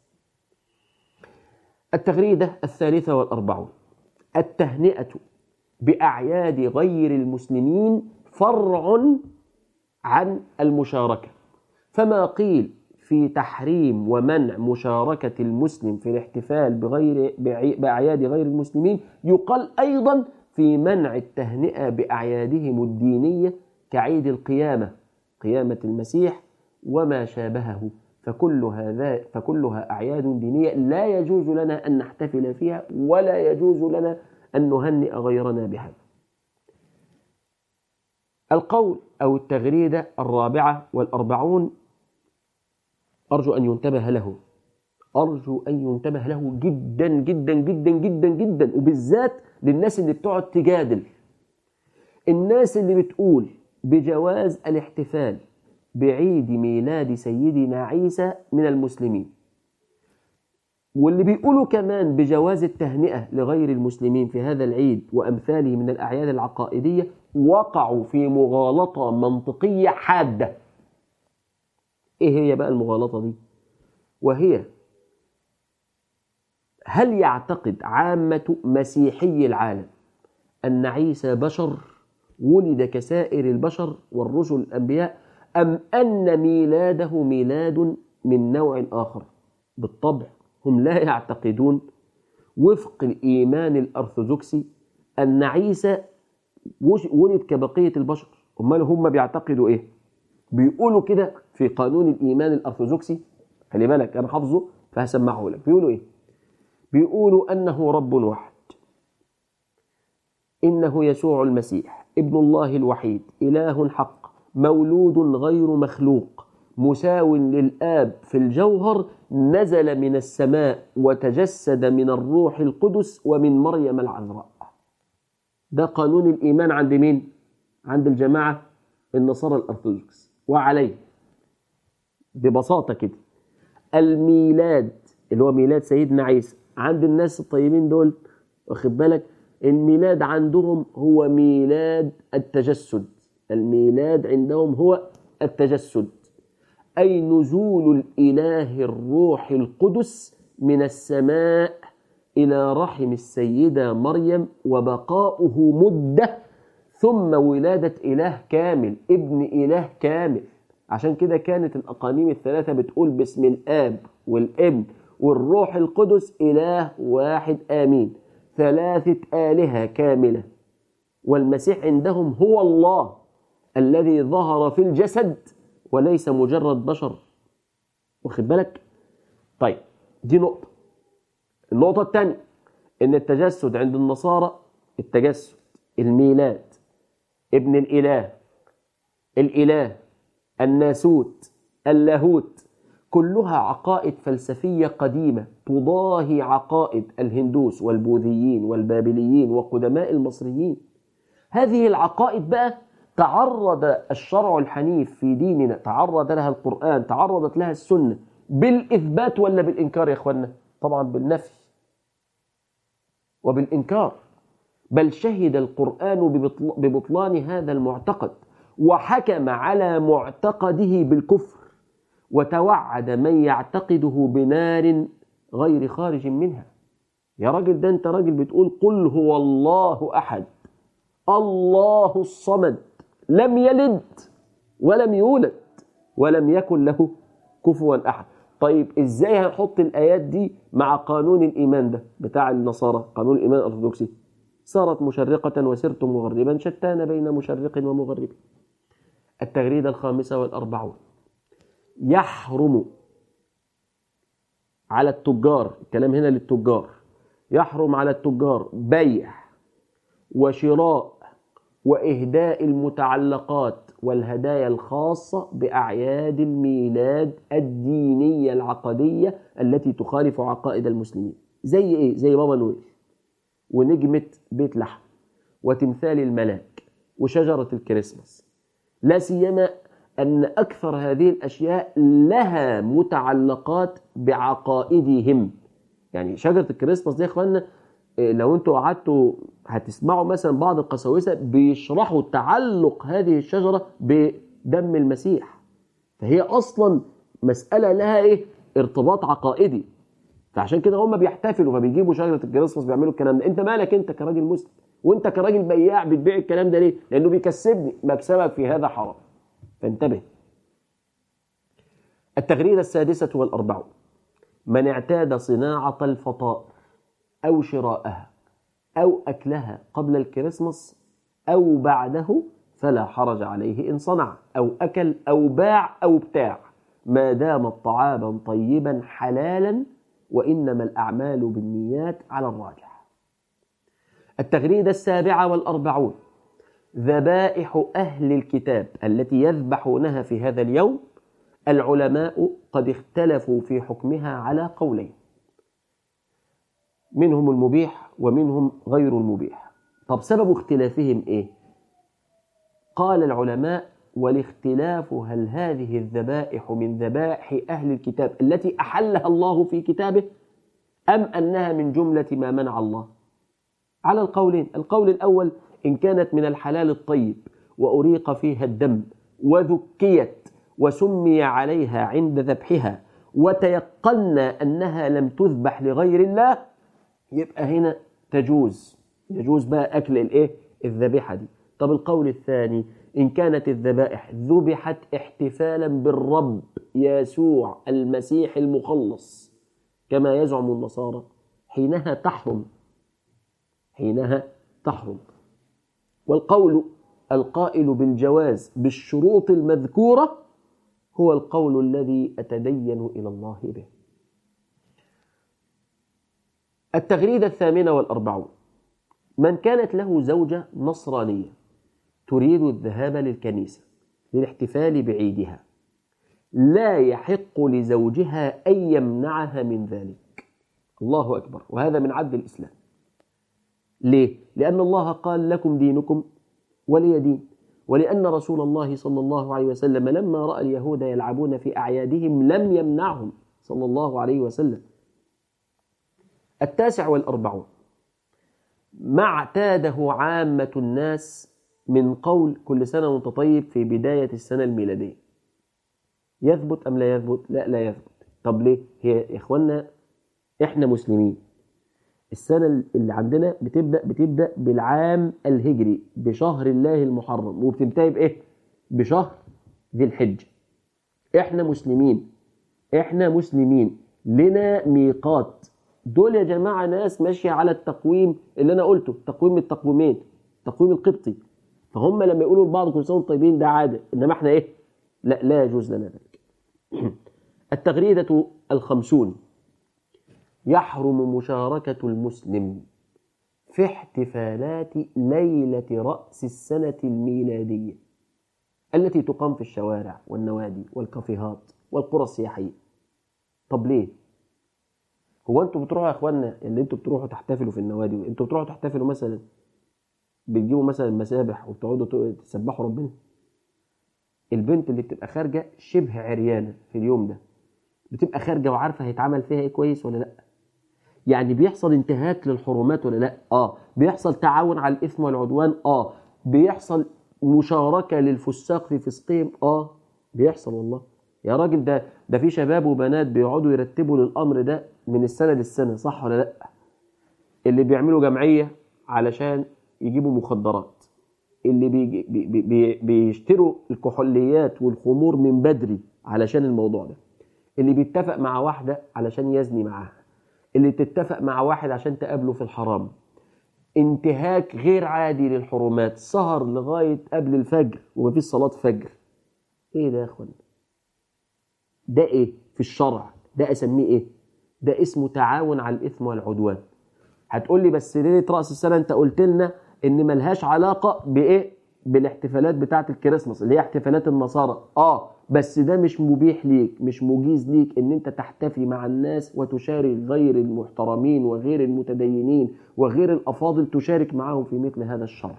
التغريدة الثالثة والأربعون التهنئة بأعياد غير المسلمين فرع عن المشاركة فما قيل في تحريم ومنع مشاركة المسلم في الاحتفال بغير بأعياد غير المسلمين يقال أيضا في منع التهنئة بأعيادهم الدينية كعيد القيامة قيامة المسيح وما شابهه فكل هذا فكلها أعياد دينية لا يجوز لنا أن نحتفل فيها ولا يجوز لنا أن نهنئ غيرنا بها القول أو التغريدة الرابعة والأربعون أرجو أن ينتبه له أرجو أن ينتبه له جدا جدا جدا جدا جدا وبالذات للناس اللي بتقعد تجادل الناس اللي بتقول بجواز الاحتفال بعيد ميلاد سيدنا عيسى من المسلمين واللي بيقولوا كمان بجواز التهنئة لغير المسلمين في هذا العيد وأمثاله من الأعياد العقائدية وقعوا في مغالطة منطقية حادة إيه هي بقى المغالطة دي؟ وهي هل يعتقد عامة مسيحي العالم أن عيسى بشر ولد كسائر البشر والرسل الأنبياء أم أن ميلاده ميلاد من نوع آخر بالطبع هم لا يعتقدون وفق الإيمان الأرثوذكسي أن عيسى ولد كبقية البشر أمال هم بيعتقدوا إيه بيقولوا كده في قانون الإيمان الأرثوذكسي خلي بالك أنا حافظه فهسمعه لك بيقولوا إيه بيقولوا أنه رب واحد إنه يسوع المسيح ابن الله الوحيد إله حق مولود غير مخلوق مساو للآب في الجوهر نزل من السماء وتجسد من الروح القدس ومن مريم العذراء ده قانون الإيمان عند مين؟ عند الجماعة النصارى الأرثوذكس وعليه ببساطة كده الميلاد اللي هو ميلاد سيدنا عيسى عند الناس الطيبين دول واخد بالك الميلاد عندهم هو ميلاد التجسد الميلاد عندهم هو التجسد أي نزول الإله الروح القدس من السماء إلى رحم السيدة مريم وبقاؤه مدة ثم ولادة إله كامل ابن إله كامل عشان كده كانت الأقانيم الثلاثة بتقول باسم الآب والابن والروح القدس إله واحد آمين ثلاثة آلهة كاملة والمسيح عندهم هو الله الذي ظهر في الجسد وليس مجرد بشر واخد بالك طيب دي نقطة النقطة الثانية إن التجسد عند النصارى التجسد الميلاد ابن الإله الإله الناسوت اللاهوت كلها عقائد فلسفية قديمة تضاهي عقائد الهندوس والبوذيين والبابليين وقدماء المصريين هذه العقائد بقى تعرض الشرع الحنيف في ديننا تعرض لها القرآن تعرضت لها السنة بالإثبات ولا بالإنكار يا إخوانا طبعا بالنفي وبالإنكار بل شهد القرآن ببطلان هذا المعتقد وحكم على معتقده بالكفر وتوعد من يعتقده بنار غير خارج منها يا راجل ده انت راجل بتقول قل هو الله احد الله الصمد لم يلد ولم يولد ولم يكن له كفوا احد طيب ازاي هنحط الايات دي مع قانون الايمان ده بتاع النصارى قانون الايمان الارثوذكسي صارت مشرقة وسرت مغربا شتان بين مشرق ومغرب التغريدة الخامسة والأربعون يحرم على التجار الكلام هنا للتجار يحرم على التجار بيع وشراء وإهداء المتعلقات والهدايا الخاصة بأعياد الميلاد الدينية العقدية التي تخالف عقائد المسلمين زي إيه؟ زي بابا نويل ونجمة بيت لحم وتمثال الملاك وشجرة الكريسماس لا سيما أن أكثر هذه الأشياء لها متعلقات بعقائدهم يعني شجرة الكريسماس دي يا إخواننا لو أنتوا قعدتوا هتسمعوا مثلا بعض القساوسة بيشرحوا تعلق هذه الشجرة بدم المسيح فهي أصلا مسألة لها إيه ارتباط عقائدي فعشان كده هم بيحتفلوا فبيجيبوا شجرة الكريسماس بيعملوا الكلام ده أنت مالك أنت كراجل مسلم وأنت كراجل بياع بتبيع الكلام ده ليه؟ لأنه بيكسبني مكسبك في هذا حرام فانتبه التغريدة السادسة والأربعون من اعتاد صناعة الفطائر أو شراءها أو أكلها قبل الكريسماس أو بعده فلا حرج عليه إن صنع أو أكل أو باع أو ابتاع ما دام طعاما طيبا حلالا وإنما الأعمال بالنيات على الراجح التغريدة السابعة والأربعون ذبائح أهل الكتاب التي يذبحونها في هذا اليوم العلماء قد اختلفوا في حكمها على قولين منهم المبيح ومنهم غير المبيح طب سبب اختلافهم ايه قال العلماء والاختلاف هل هذه الذبائح من ذبائح أهل الكتاب التي أحلها الله في كتابه أم أنها من جملة ما منع الله على القولين القول الأول إن كانت من الحلال الطيب وأريق فيها الدم وذكيت وسمي عليها عند ذبحها وتيقنا أنها لم تذبح لغير الله يبقى هنا تجوز يجوز بقى أكل الإيه الذبيحة دي طب القول الثاني إن كانت الذبائح ذبحت احتفالا بالرب يسوع المسيح المخلص كما يزعم النصارى حينها تحرم حينها تحرم والقول القائل بالجواز بالشروط المذكورة هو القول الذي أتدين إلى الله به التغريدة الثامنة والأربعون من كانت له زوجة نصرانية تريد الذهاب للكنيسة للاحتفال بعيدها لا يحق لزوجها أن يمنعها من ذلك الله أكبر وهذا من عدل الإسلام ليه؟ لأن الله قال لكم دينكم ولي دين ولأن رسول الله صلى الله عليه وسلم لما رأى اليهود يلعبون في أعيادهم لم يمنعهم صلى الله عليه وسلم التاسع والأربعون ما اعتاده عامة الناس من قول كل سنة وانت طيب في بداية السنة الميلادية يثبت أم لا يثبت؟ لا لا يثبت طب ليه؟ هي يا إخوانا إحنا مسلمين السنة اللي عندنا بتبدأ بتبدأ بالعام الهجري بشهر الله المحرم وبتنتهي بإيه؟ بشهر ذي الحجة إحنا مسلمين إحنا مسلمين لنا ميقات دول يا جماعة ناس ماشية على التقويم اللي أنا قلته تقويم التقويمين التقويم القبطي فهم لما يقولوا لبعض كل سنة طيبين ده عادة إنما إحنا إيه؟ لا لا يجوز لنا ذلك التغريدة الخمسون يحرم مشاركة المسلم في احتفالات ليلة رأس السنة الميلادية التي تقام في الشوارع والنوادي والكافيهات والقرى السياحية طب ليه؟ هو انتوا بتروحوا يا اخوانا اللي انتوا بتروحوا تحتفلوا في النوادي انتوا بتروحوا تحتفلوا مثلا بتجيبوا مثلا مسابح وتقعدوا تسبحوا ربنا البنت اللي بتبقى خارجه شبه عريانه في اليوم ده بتبقى خارجه وعارفه هيتعمل فيها ايه كويس ولا لا يعني بيحصل انتهاك للحرمات ولا لا اه بيحصل تعاون على الاثم والعدوان اه بيحصل مشاركه للفساق في فسقهم اه بيحصل والله يا راجل ده ده في شباب وبنات بيقعدوا يرتبوا للامر ده من السنه للسنه صح ولا لا اللي بيعملوا جمعيه علشان يجيبوا مخدرات اللي بيجي بي بي بيشتروا الكحوليات والخمور من بدري علشان الموضوع ده اللي بيتفق مع واحدة علشان يزني معاها اللي تتفق مع واحد عشان تقابله في الحرام انتهاك غير عادي للحرمات سهر لغاية قبل الفجر ومفيش صلاة فجر ايه ده يا اخوان ده ايه في الشرع ده اسميه ايه ده اسمه تعاون على الاثم والعدوان هتقول لي بس ليله راس السنه انت قلت لنا ان ملهاش علاقه بايه بالاحتفالات بتاعه الكريسماس اللي هي احتفالات النصارى اه بس ده مش مبيح ليك مش مجيز ليك ان انت تحتفي مع الناس وتشارك غير المحترمين وغير المتدينين وغير الافاضل تشارك معاهم في مثل هذا الشر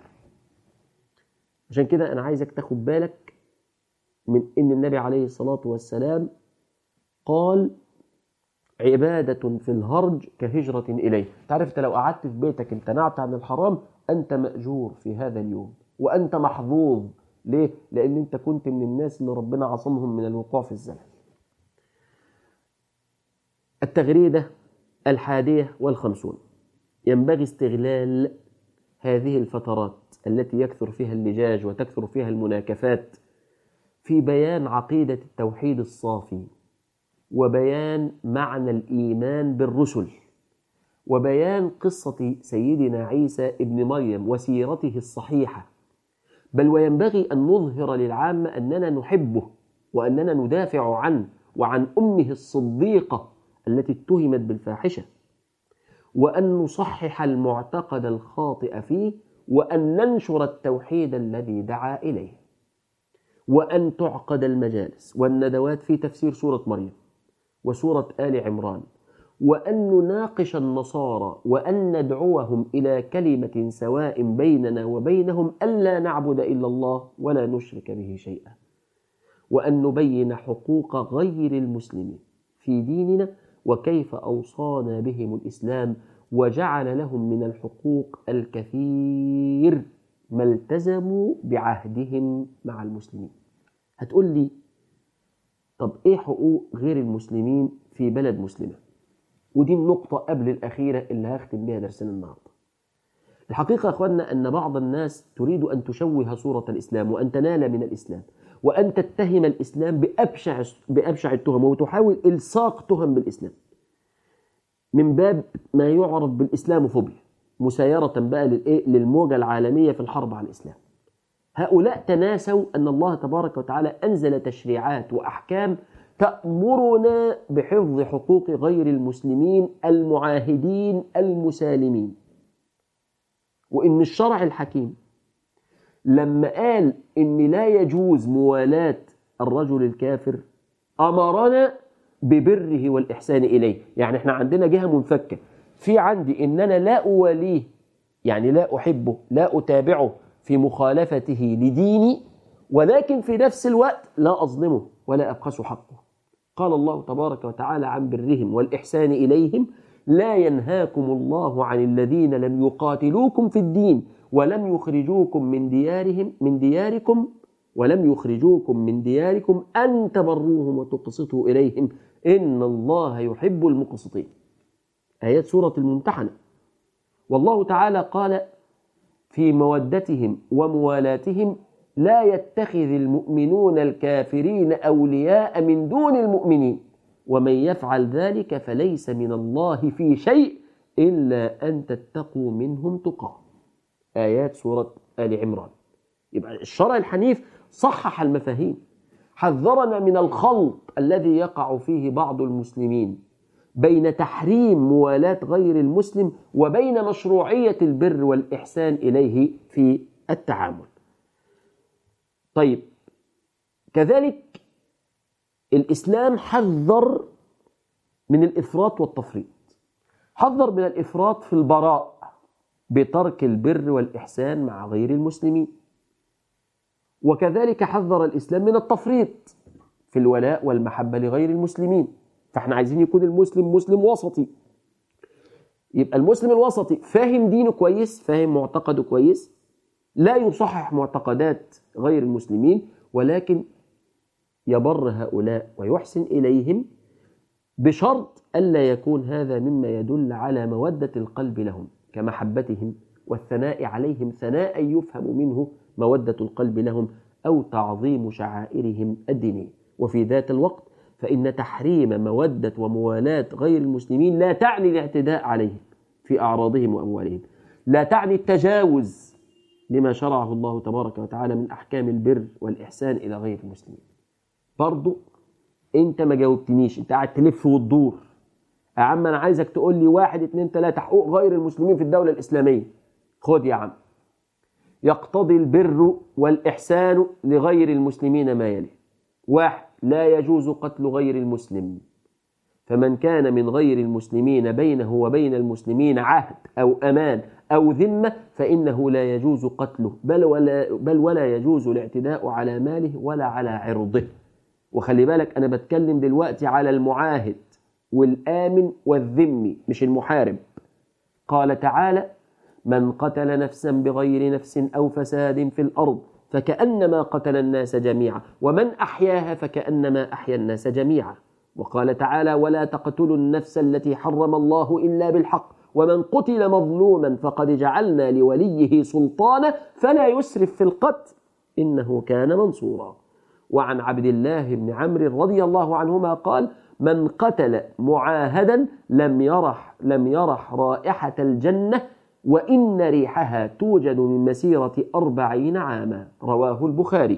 عشان كده انا عايزك تاخد بالك من ان النبي عليه الصلاه والسلام قال عبادة في الهرج كهجرة إليه تعرف أنت لو قعدت في بيتك امتنعت عن الحرام أنت مأجور في هذا اليوم وأنت محظوظ ليه؟ لأن أنت كنت من الناس اللي ربنا عصمهم من الوقوع في الزلل التغريدة الحادية والخمسون ينبغي استغلال هذه الفترات التي يكثر فيها اللجاج وتكثر فيها المناكفات في بيان عقيدة التوحيد الصافي وبيان معنى الإيمان بالرسل وبيان قصة سيدنا عيسى ابن مريم وسيرته الصحيحة بل وينبغي أن نظهر للعامة أننا نحبه وأننا ندافع عنه وعن أمه الصديقة التي اتهمت بالفاحشة وأن نصحح المعتقد الخاطئ فيه وأن ننشر التوحيد الذي دعا إليه وأن تعقد المجالس والندوات في تفسير سورة مريم وسورة آل عمران وأن نناقش النصارى وأن ندعوهم إلى كلمة سواء بيننا وبينهم ألا نعبد إلا الله ولا نشرك به شيئا وأن نبين حقوق غير المسلمين في ديننا وكيف أوصانا بهم الإسلام وجعل لهم من الحقوق الكثير ما التزموا بعهدهم مع المسلمين هتقول لي طب ايه حقوق غير المسلمين في بلد مسلمة ودي النقطة قبل الأخيرة اللي هختم بها درسنا النهاردة الحقيقة يا أخواننا أن بعض الناس تريد أن تشوه صورة الإسلام وأن تنال من الإسلام وأن تتهم الإسلام بأبشع بأبشع التهم وتحاول إلصاق تهم بالإسلام من باب ما يعرف بالإسلاموفوبيا مسايرة بقى للإيه؟ للموجة العالمية في الحرب على الإسلام هؤلاء تناسوا أن الله تبارك وتعالى أنزل تشريعات وأحكام تأمرنا بحفظ حقوق غير المسلمين المعاهدين المسالمين وإن الشرع الحكيم لما قال إن لا يجوز موالاة الرجل الكافر أمرنا ببره والإحسان إليه يعني إحنا عندنا جهة منفكة في عندي إن أنا لا أواليه يعني لا أحبه لا أتابعه في مخالفته لديني ولكن في نفس الوقت لا أظلمه ولا أبخس حقه قال الله تبارك وتعالى عن برهم والإحسان إليهم لا ينهاكم الله عن الذين لم يقاتلوكم في الدين ولم يخرجوكم من ديارهم من دياركم ولم يخرجوكم من دياركم أن تبروهم وتقسطوا إليهم إن الله يحب المقسطين آيات سورة الممتحنة والله تعالى قال في مودتهم وموالاتهم لا يتخذ المؤمنون الكافرين أولياء من دون المؤمنين ومن يفعل ذلك فليس من الله في شيء إلا أن تتقوا منهم تقاه آيات سورة آل عمران يبقى الشرع الحنيف صحح المفاهيم حذرنا من الخلط الذي يقع فيه بعض المسلمين بين تحريم موالاة غير المسلم وبين مشروعية البر والإحسان إليه في التعامل طيب كذلك الإسلام حذر من الإفراط والتفريط حذر من الإفراط في البراء بترك البر والإحسان مع غير المسلمين وكذلك حذر الإسلام من التفريط في الولاء والمحبة لغير المسلمين فاحنا عايزين يكون المسلم مسلم وسطي يبقى المسلم الوسطي فاهم دينه كويس فاهم معتقده كويس لا يصحح معتقدات غير المسلمين ولكن يبر هؤلاء ويحسن إليهم بشرط ألا يكون هذا مما يدل على مودة القلب لهم كمحبتهم والثناء عليهم ثناء يفهم منه مودة القلب لهم أو تعظيم شعائرهم الدينية وفي ذات الوقت فإن تحريم مودة وموالاة غير المسلمين لا تعني الاعتداء عليهم في أعراضهم وأموالهم لا تعني التجاوز لما شرعه الله تبارك وتعالى من أحكام البر والإحسان إلى غير المسلمين برضو أنت ما جاوبتنيش أنت قاعد تلف وتدور يا عم أنا عايزك تقول لي واحد اتنين تلاتة حقوق غير المسلمين في الدولة الإسلامية خد يا عم يقتضي البر والإحسان لغير المسلمين ما يلي واحد لا يجوز قتل غير المسلم فمن كان من غير المسلمين بينه وبين المسلمين عهد أو أمان أو ذمة فإنه لا يجوز قتله بل ولا, بل ولا يجوز الاعتداء على ماله ولا على عرضه وخلي بالك أنا بتكلم دلوقتي على المعاهد والآمن والذمي مش المحارب قال تعالى من قتل نفسا بغير نفس أو فساد في الأرض فكأنما قتل الناس جميعا ومن أحياها فكأنما أحيا الناس جميعا وقال تعالى ولا تقتلوا النفس التي حرم الله إلا بالحق ومن قتل مظلوما فقد جعلنا لوليه سلطانا فلا يسرف في القتل إنه كان منصورا وعن عبد الله بن عمرو رضي الله عنهما قال من قتل معاهدا لم يرح لم يرح رائحة الجنة وإن ريحها توجد من مسيرة أربعين عاما رواه البخاري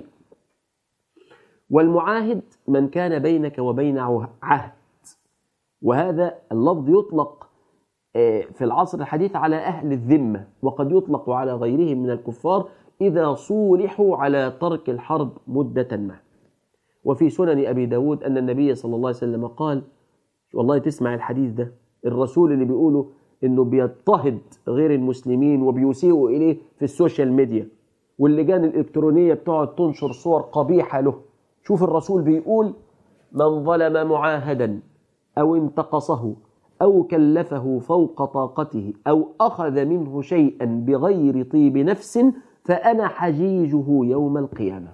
والمعاهد من كان بينك وبينه عهد وهذا اللفظ يطلق في العصر الحديث على أهل الذمة وقد يطلق على غيرهم من الكفار إذا صولحوا على ترك الحرب مدة ما وفي سنن أبي داود أن النبي صلى الله عليه وسلم قال والله تسمع الحديث ده الرسول اللي بيقوله انه بيضطهد غير المسلمين وبيسيئوا اليه في السوشيال ميديا واللجان الالكترونيه بتقعد تنشر صور قبيحه له شوف الرسول بيقول من ظلم معاهدا او انتقصه او كلفه فوق طاقته او اخذ منه شيئا بغير طيب نفس فانا حجيجه يوم القيامه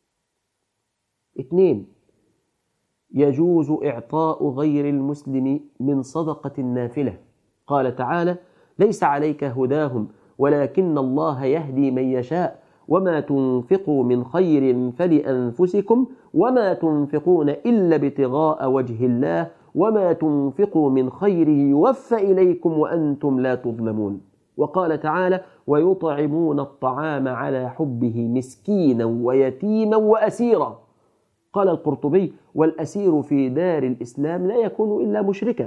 اثنين يجوز اعطاء غير المسلم من صدقه نافله قال تعالى ليس عليك هداهم ولكن الله يهدي من يشاء وما تنفقوا من خير فلانفسكم وما تنفقون الا ابتغاء وجه الله وما تنفقوا من خير يوفى اليكم وانتم لا تظلمون وقال تعالى ويطعمون الطعام على حبه مسكينا ويتيما واسيرا قال القرطبي والاسير في دار الاسلام لا يكون الا مشركا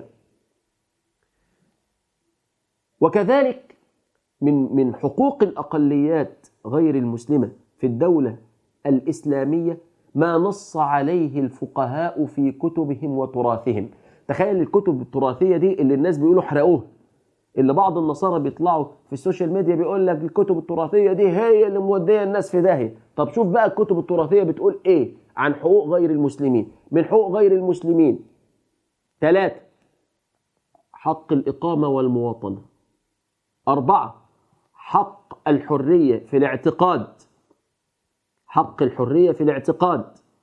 وكذلك من من حقوق الاقليات غير المسلمه في الدوله الاسلاميه ما نص عليه الفقهاء في كتبهم وتراثهم تخيل الكتب التراثيه دي اللي الناس بيقولوا احرقوها اللي بعض النصارى بيطلعوا في السوشيال ميديا بيقول لك الكتب التراثيه دي هي اللي موديه الناس في داهيه طب شوف بقى الكتب التراثيه بتقول ايه عن حقوق غير المسلمين من حقوق غير المسلمين ثلاثة حق الإقامة والمواطنة أربعة حق الحرية في الاعتقاد حق الحرية في الاعتقاد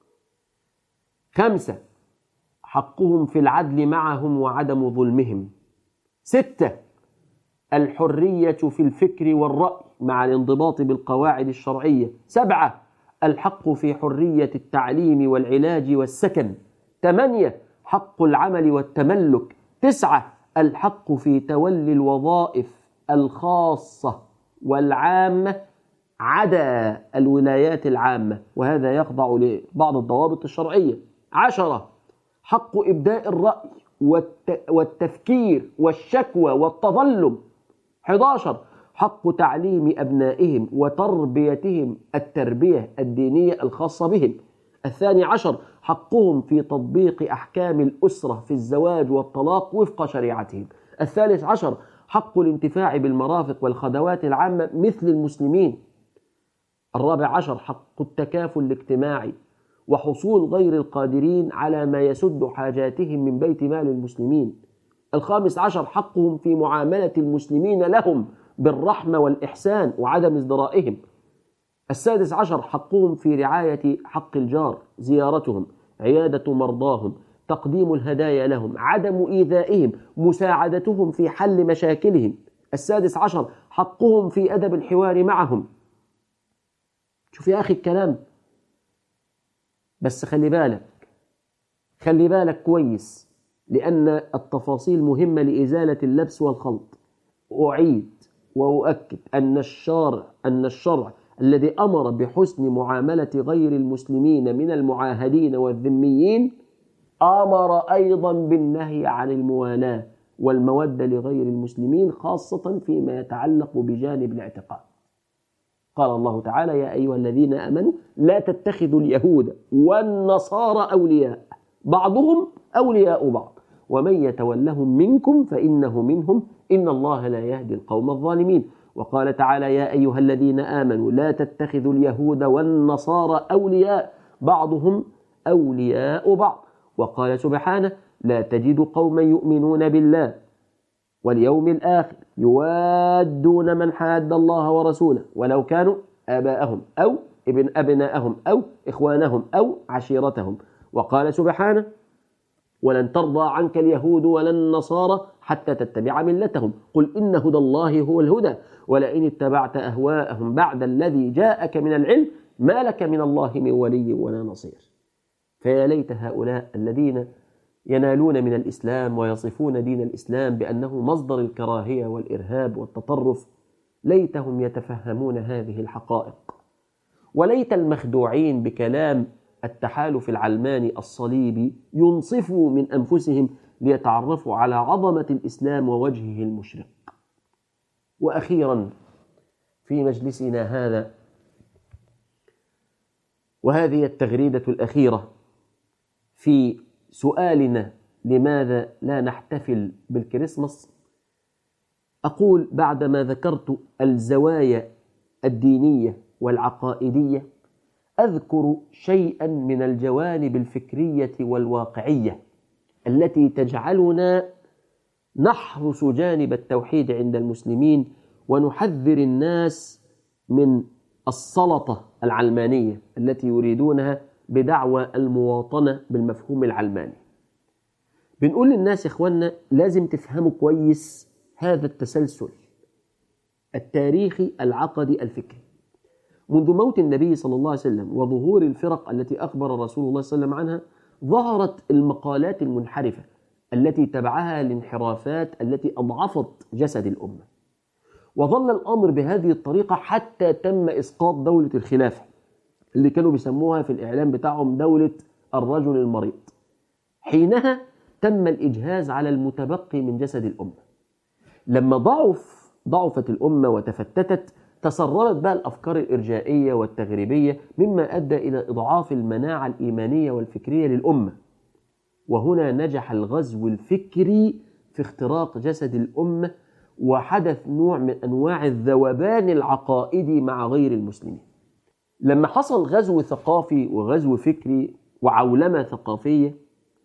خمسة حقهم في العدل معهم وعدم ظلمهم ستة الحرية في الفكر والرأي مع الانضباط بالقواعد الشرعية سبعة الحق في حرية التعليم والعلاج والسكن ثمانية حق العمل والتملك تسعة الحق في تولي الوظائف الخاصة والعامة عدا الولايات العامة وهذا يخضع لبعض الضوابط الشرعية عشرة حق إبداء الرأي والتفكير والشكوى والتظلم 11 حق تعليم أبنائهم وتربيتهم التربية الدينية الخاصة بهم الثاني عشر حقهم في تطبيق أحكام الأسرة في الزواج والطلاق وفق شريعتهم الثالث عشر حق الانتفاع بالمرافق والخدمات العامة مثل المسلمين الرابع عشر حق التكافل الاجتماعي وحصول غير القادرين على ما يسد حاجاتهم من بيت مال المسلمين الخامس عشر حقهم في معاملة المسلمين لهم بالرحمة والإحسان وعدم ازدرائهم السادس عشر حقهم في رعاية حق الجار زيارتهم عيادة مرضاهم تقديم الهدايا لهم عدم إيذائهم مساعدتهم في حل مشاكلهم السادس عشر حقهم في أدب الحوار معهم شوف يا أخي الكلام بس خلي بالك خلي بالك كويس لأن التفاصيل مهمة لإزالة اللبس والخلط أعيد وأؤكد أن الشرع أن الشرع الذي أمر بحسن معاملة غير المسلمين من المعاهدين والذميين أمر أيضا بالنهي عن الموالاة والمودة لغير المسلمين خاصة فيما يتعلق بجانب الاعتقاد قال الله تعالى يا أيها الذين آمنوا لا تتخذوا اليهود والنصارى أولياء بعضهم أولياء بعض ومن يتولهم منكم فإنه منهم إن الله لا يهدي القوم الظالمين وقال تعالى يا أيها الذين آمنوا لا تتخذوا اليهود والنصارى أولياء بعضهم أولياء بعض وقال سبحانه لا تجد قوما يؤمنون بالله واليوم الآخر يوادون من حاد الله ورسوله ولو كانوا آباءهم أو ابن أبناءهم أو إخوانهم أو عشيرتهم وقال سبحانه ولن ترضى عنك اليهود ولا النصارى حتى تتبع ملتهم قل إن هدى الله هو الهدى ولئن اتبعت أهواءهم بعد الذي جاءك من العلم ما لك من الله من ولي ولا نصير فيا ليت هؤلاء الذين ينالون من الإسلام ويصفون دين الإسلام بأنه مصدر الكراهية والإرهاب والتطرف ليتهم يتفهمون هذه الحقائق وليت المخدوعين بكلام التحالف العلماني الصليبي ينصفوا من أنفسهم ليتعرفوا على عظمة الإسلام ووجهه المشرق وأخيرا في مجلسنا هذا وهذه التغريدة الأخيرة في سؤالنا لماذا لا نحتفل بالكريسماس أقول بعدما ذكرت الزوايا الدينية والعقائدية أذكر شيئا من الجوانب الفكرية والواقعية التي تجعلنا نحرس جانب التوحيد عند المسلمين ونحذر الناس من السلطة العلمانية التي يريدونها بدعوى المواطنة بالمفهوم العلماني بنقول للناس يا إخوانا لازم تفهموا كويس هذا التسلسل التاريخي العقدي الفكري منذ موت النبي صلى الله عليه وسلم وظهور الفرق التي أخبر رسول الله صلى الله عليه وسلم عنها ظهرت المقالات المنحرفة التي تبعها الانحرافات التي أضعفت جسد الأمة وظل الأمر بهذه الطريقة حتى تم إسقاط دولة الخلافة اللي كانوا بيسموها في الإعلام بتاعهم دولة الرجل المريض حينها تم الإجهاز على المتبقي من جسد الأمة لما ضعف ضعفت الأمة وتفتتت تسربت بقى الأفكار الإرجائية والتغريبية مما أدى إلى إضعاف المناعة الإيمانية والفكرية للأمة وهنا نجح الغزو الفكري في اختراق جسد الأمة وحدث نوع من أنواع الذوبان العقائدي مع غير المسلمين لما حصل غزو ثقافي وغزو فكري وعولمة ثقافية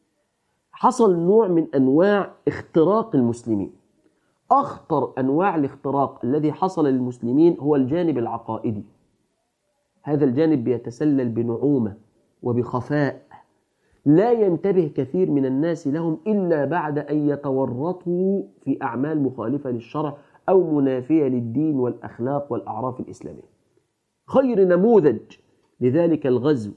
حصل نوع من أنواع اختراق المسلمين أخطر أنواع الاختراق الذي حصل للمسلمين هو الجانب العقائدي هذا الجانب بيتسلل بنعومة وبخفاء لا ينتبه كثير من الناس لهم إلا بعد أن يتورطوا في أعمال مخالفة للشرع أو منافية للدين والأخلاق والأعراف الإسلامية خير نموذج لذلك الغزو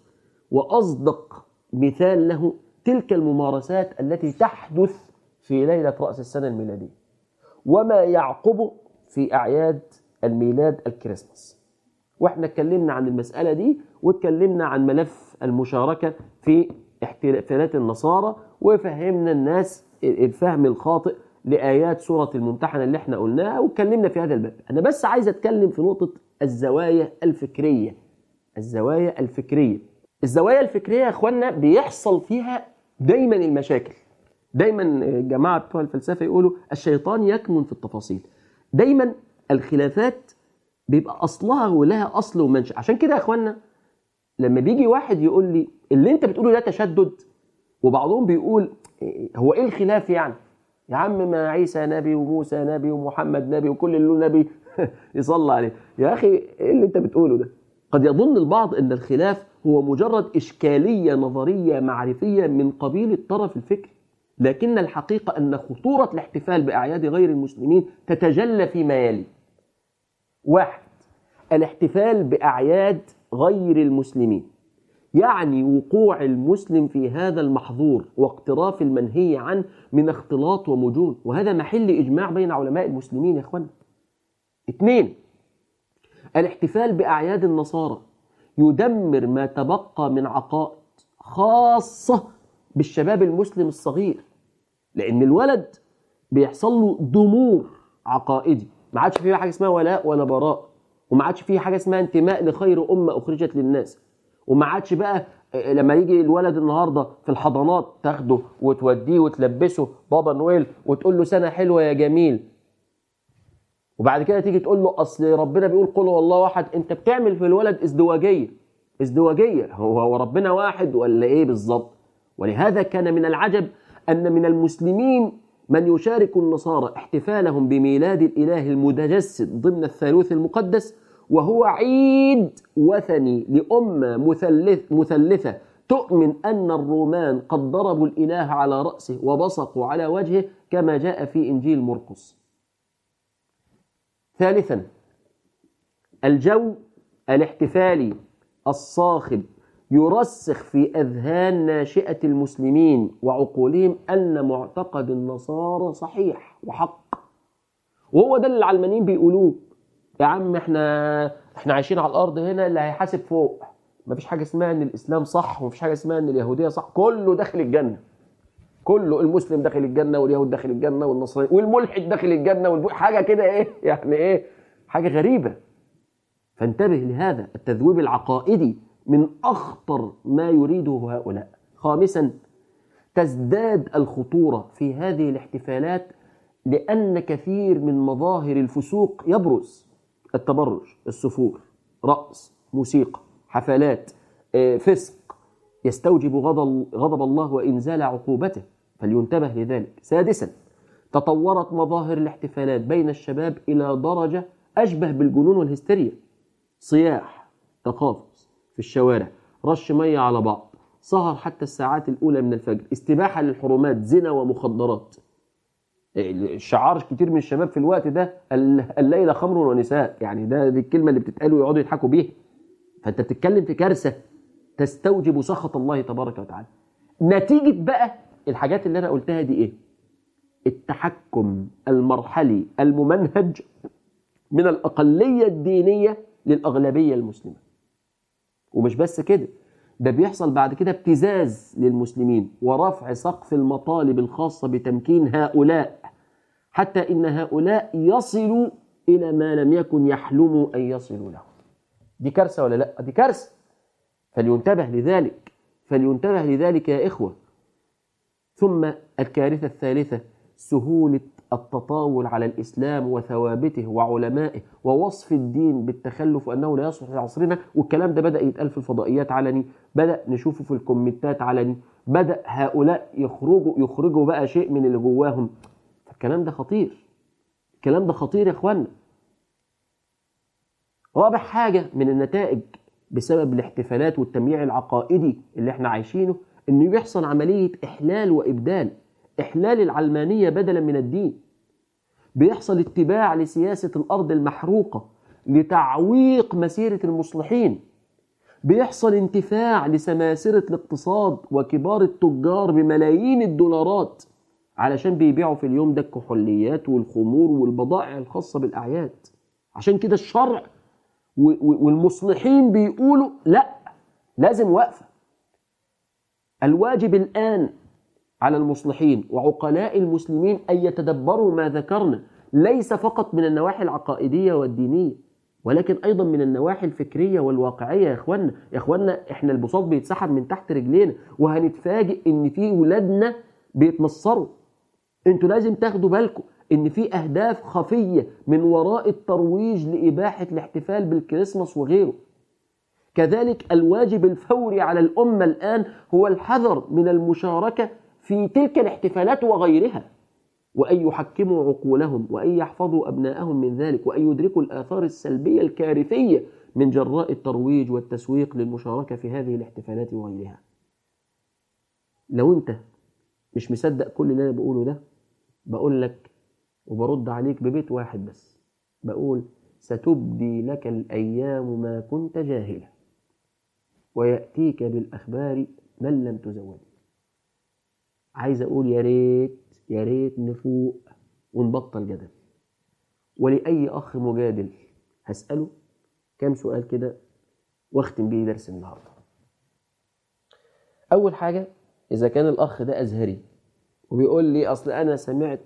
وأصدق مثال له تلك الممارسات التي تحدث في ليلة رأس السنة الميلادية وما يعقبه في أعياد الميلاد الكريسماس واحنا اتكلمنا عن المسألة دي واتكلمنا عن ملف المشاركة في احتفالات النصارى وفهمنا الناس الفهم الخاطئ لآيات سورة الممتحنة اللي احنا قلناها واتكلمنا في هذا الباب أنا بس عايز أتكلم في نقطة الزوايا الفكرية الزوايا الفكرية الزوايا الفكرية يا أخوانا بيحصل فيها دايما المشاكل دايما الجماعة بتوع الفلسفة يقولوا الشيطان يكمن في التفاصيل دايما الخلافات بيبقى أصلها ولها أصل ومنشأ عشان كده يا أخوانا لما بيجي واحد يقول لي اللي انت بتقوله ده تشدد وبعضهم بيقول هو ايه الخلاف يعني يا عم ما عيسى نبي وموسى نبي ومحمد نبي وكل اللي له نبي يصلى عليه يا اخي ايه اللي انت بتقوله ده قد يظن البعض ان الخلاف هو مجرد اشكاليه نظريه معرفيه من قبيل الطرف الفكري لكن الحقيقه ان خطوره الاحتفال باعياد غير المسلمين تتجلى فيما يلي واحد الاحتفال باعياد غير المسلمين يعني وقوع المسلم في هذا المحظور واقتراف المنهي عنه من اختلاط ومجون وهذا محل إجماع بين علماء المسلمين يا أخوانا اثنين الاحتفال بأعياد النصارى يدمر ما تبقى من عقائد خاصة بالشباب المسلم الصغير لأن الولد بيحصل له دمور عقائدي ما عادش فيه حاجة اسمها ولاء ولا براء وما عادش فيه حاجة اسمها انتماء لخير أمة أخرجت للناس وما عادش بقى لما يجي الولد النهارده في الحضانات تاخده وتوديه وتلبسه بابا نويل وتقول له سنه حلوه يا جميل وبعد كده تيجي تقول له اصل ربنا بيقول قل هو الله واحد انت بتعمل في الولد ازدواجيه ازدواجيه هو هو ربنا واحد ولا ايه بالظبط ولهذا كان من العجب ان من المسلمين من يشارك النصارى احتفالهم بميلاد الاله المتجسد ضمن الثالوث المقدس وهو عيد وثني لأمة مثلث مثلثة تؤمن أن الرومان قد ضربوا الإله على رأسه وبصقوا على وجهه كما جاء في إنجيل مرقس ثالثا الجو الاحتفالي الصاخب يرسخ في أذهان ناشئة المسلمين وعقولهم أن معتقد النصارى صحيح وحق وهو ده اللي العلمانيين بيقولوه يا عم احنا احنا عايشين على الارض هنا اللي هيحاسب فوق مفيش حاجه اسمها ان الاسلام صح ومفيش حاجه اسمها ان اليهوديه صح كله داخل الجنه كله المسلم داخل الجنه واليهود داخل الجنه والنصراني والملحد داخل الجنه والبو... حاجه كده ايه يعني ايه حاجه غريبه فانتبه لهذا التذويب العقائدي من أخطر ما يريده هؤلاء خامسا تزداد الخطورة في هذه الاحتفالات لأن كثير من مظاهر الفسوق يبرز التبرج السفور رأس موسيقى حفلات آه، فسق يستوجب غضب, غضب الله وإنزال عقوبته فلينتبه لذلك سادسا تطورت مظاهر الاحتفالات بين الشباب إلى درجة أشبه بالجنون والهستيريا صياح تقافز في الشوارع رش مية على بعض سهر حتى الساعات الأولى من الفجر استباحة للحرمات زنا ومخدرات شعار كتير من الشباب في الوقت ده الليلة خمر ونساء يعني ده دي الكلمة اللي بتتقال ويقعدوا يضحكوا بيها فأنت بتتكلم في كارثة تستوجب سخط الله تبارك وتعالى نتيجة بقى الحاجات اللي أنا قلتها دي إيه التحكم المرحلي الممنهج من الأقلية الدينية للأغلبية المسلمة ومش بس كده ده بيحصل بعد كده ابتزاز للمسلمين ورفع سقف المطالب الخاصة بتمكين هؤلاء حتى إن هؤلاء يصلوا إلى ما لم يكن يحلموا أن يصلوا له دي كارثة ولا لا؟ دي كارثة فلينتبه لذلك فلينتبه لذلك يا إخوة ثم الكارثة الثالثة سهولة التطاول على الإسلام وثوابته وعلمائه ووصف الدين بالتخلف وأنه لا يصلح لعصرنا والكلام ده بدأ يتقال في الفضائيات علني بدأ نشوفه في الكومنتات علني بدأ هؤلاء يخرجوا يخرجوا بقى شيء من اللي جواهم فالكلام ده خطير الكلام ده خطير يا اخوانا رابع حاجة من النتائج بسبب الاحتفالات والتمييع العقائدي اللي احنا عايشينه انه بيحصل عملية احلال وابدال احلال العلمانية بدلا من الدين بيحصل اتباع لسياسة الارض المحروقة لتعويق مسيرة المصلحين بيحصل انتفاع لسماسرة الاقتصاد وكبار التجار بملايين الدولارات علشان بيبيعوا في اليوم ده الكحوليات والخمور والبضائع الخاصة بالأعياد عشان كده الشرع والمصلحين بيقولوا لا لازم وقفة الواجب الآن على المصلحين وعقلاء المسلمين أن يتدبروا ما ذكرنا ليس فقط من النواحي العقائدية والدينية ولكن أيضا من النواحي الفكرية والواقعية يا إخوانا يا إخوانا إحنا البساط بيتسحب من تحت رجلينا وهنتفاجئ إن في ولادنا بيتنصروا انتوا لازم تاخدوا بالكم ان في اهداف خفيه من وراء الترويج لاباحه الاحتفال بالكريسماس وغيره كذلك الواجب الفوري على الامه الان هو الحذر من المشاركه في تلك الاحتفالات وغيرها وان يحكموا عقولهم وان يحفظوا ابناءهم من ذلك وان يدركوا الاثار السلبيه الكارثيه من جراء الترويج والتسويق للمشاركه في هذه الاحتفالات وغيرها لو انت مش مصدق كل اللي انا بقوله ده بقول لك وبرد عليك ببيت واحد بس بقول ستبدي لك الأيام ما كنت جاهلا ويأتيك بالأخبار من لم تزود عايز أقول يا ريت يا ريت نفوق ونبطل جدل ولأي أخ مجادل هسأله كام سؤال كده واختم بيه درس النهارده أول حاجة إذا كان الأخ ده أزهري وبيقول لي أصل أنا سمعت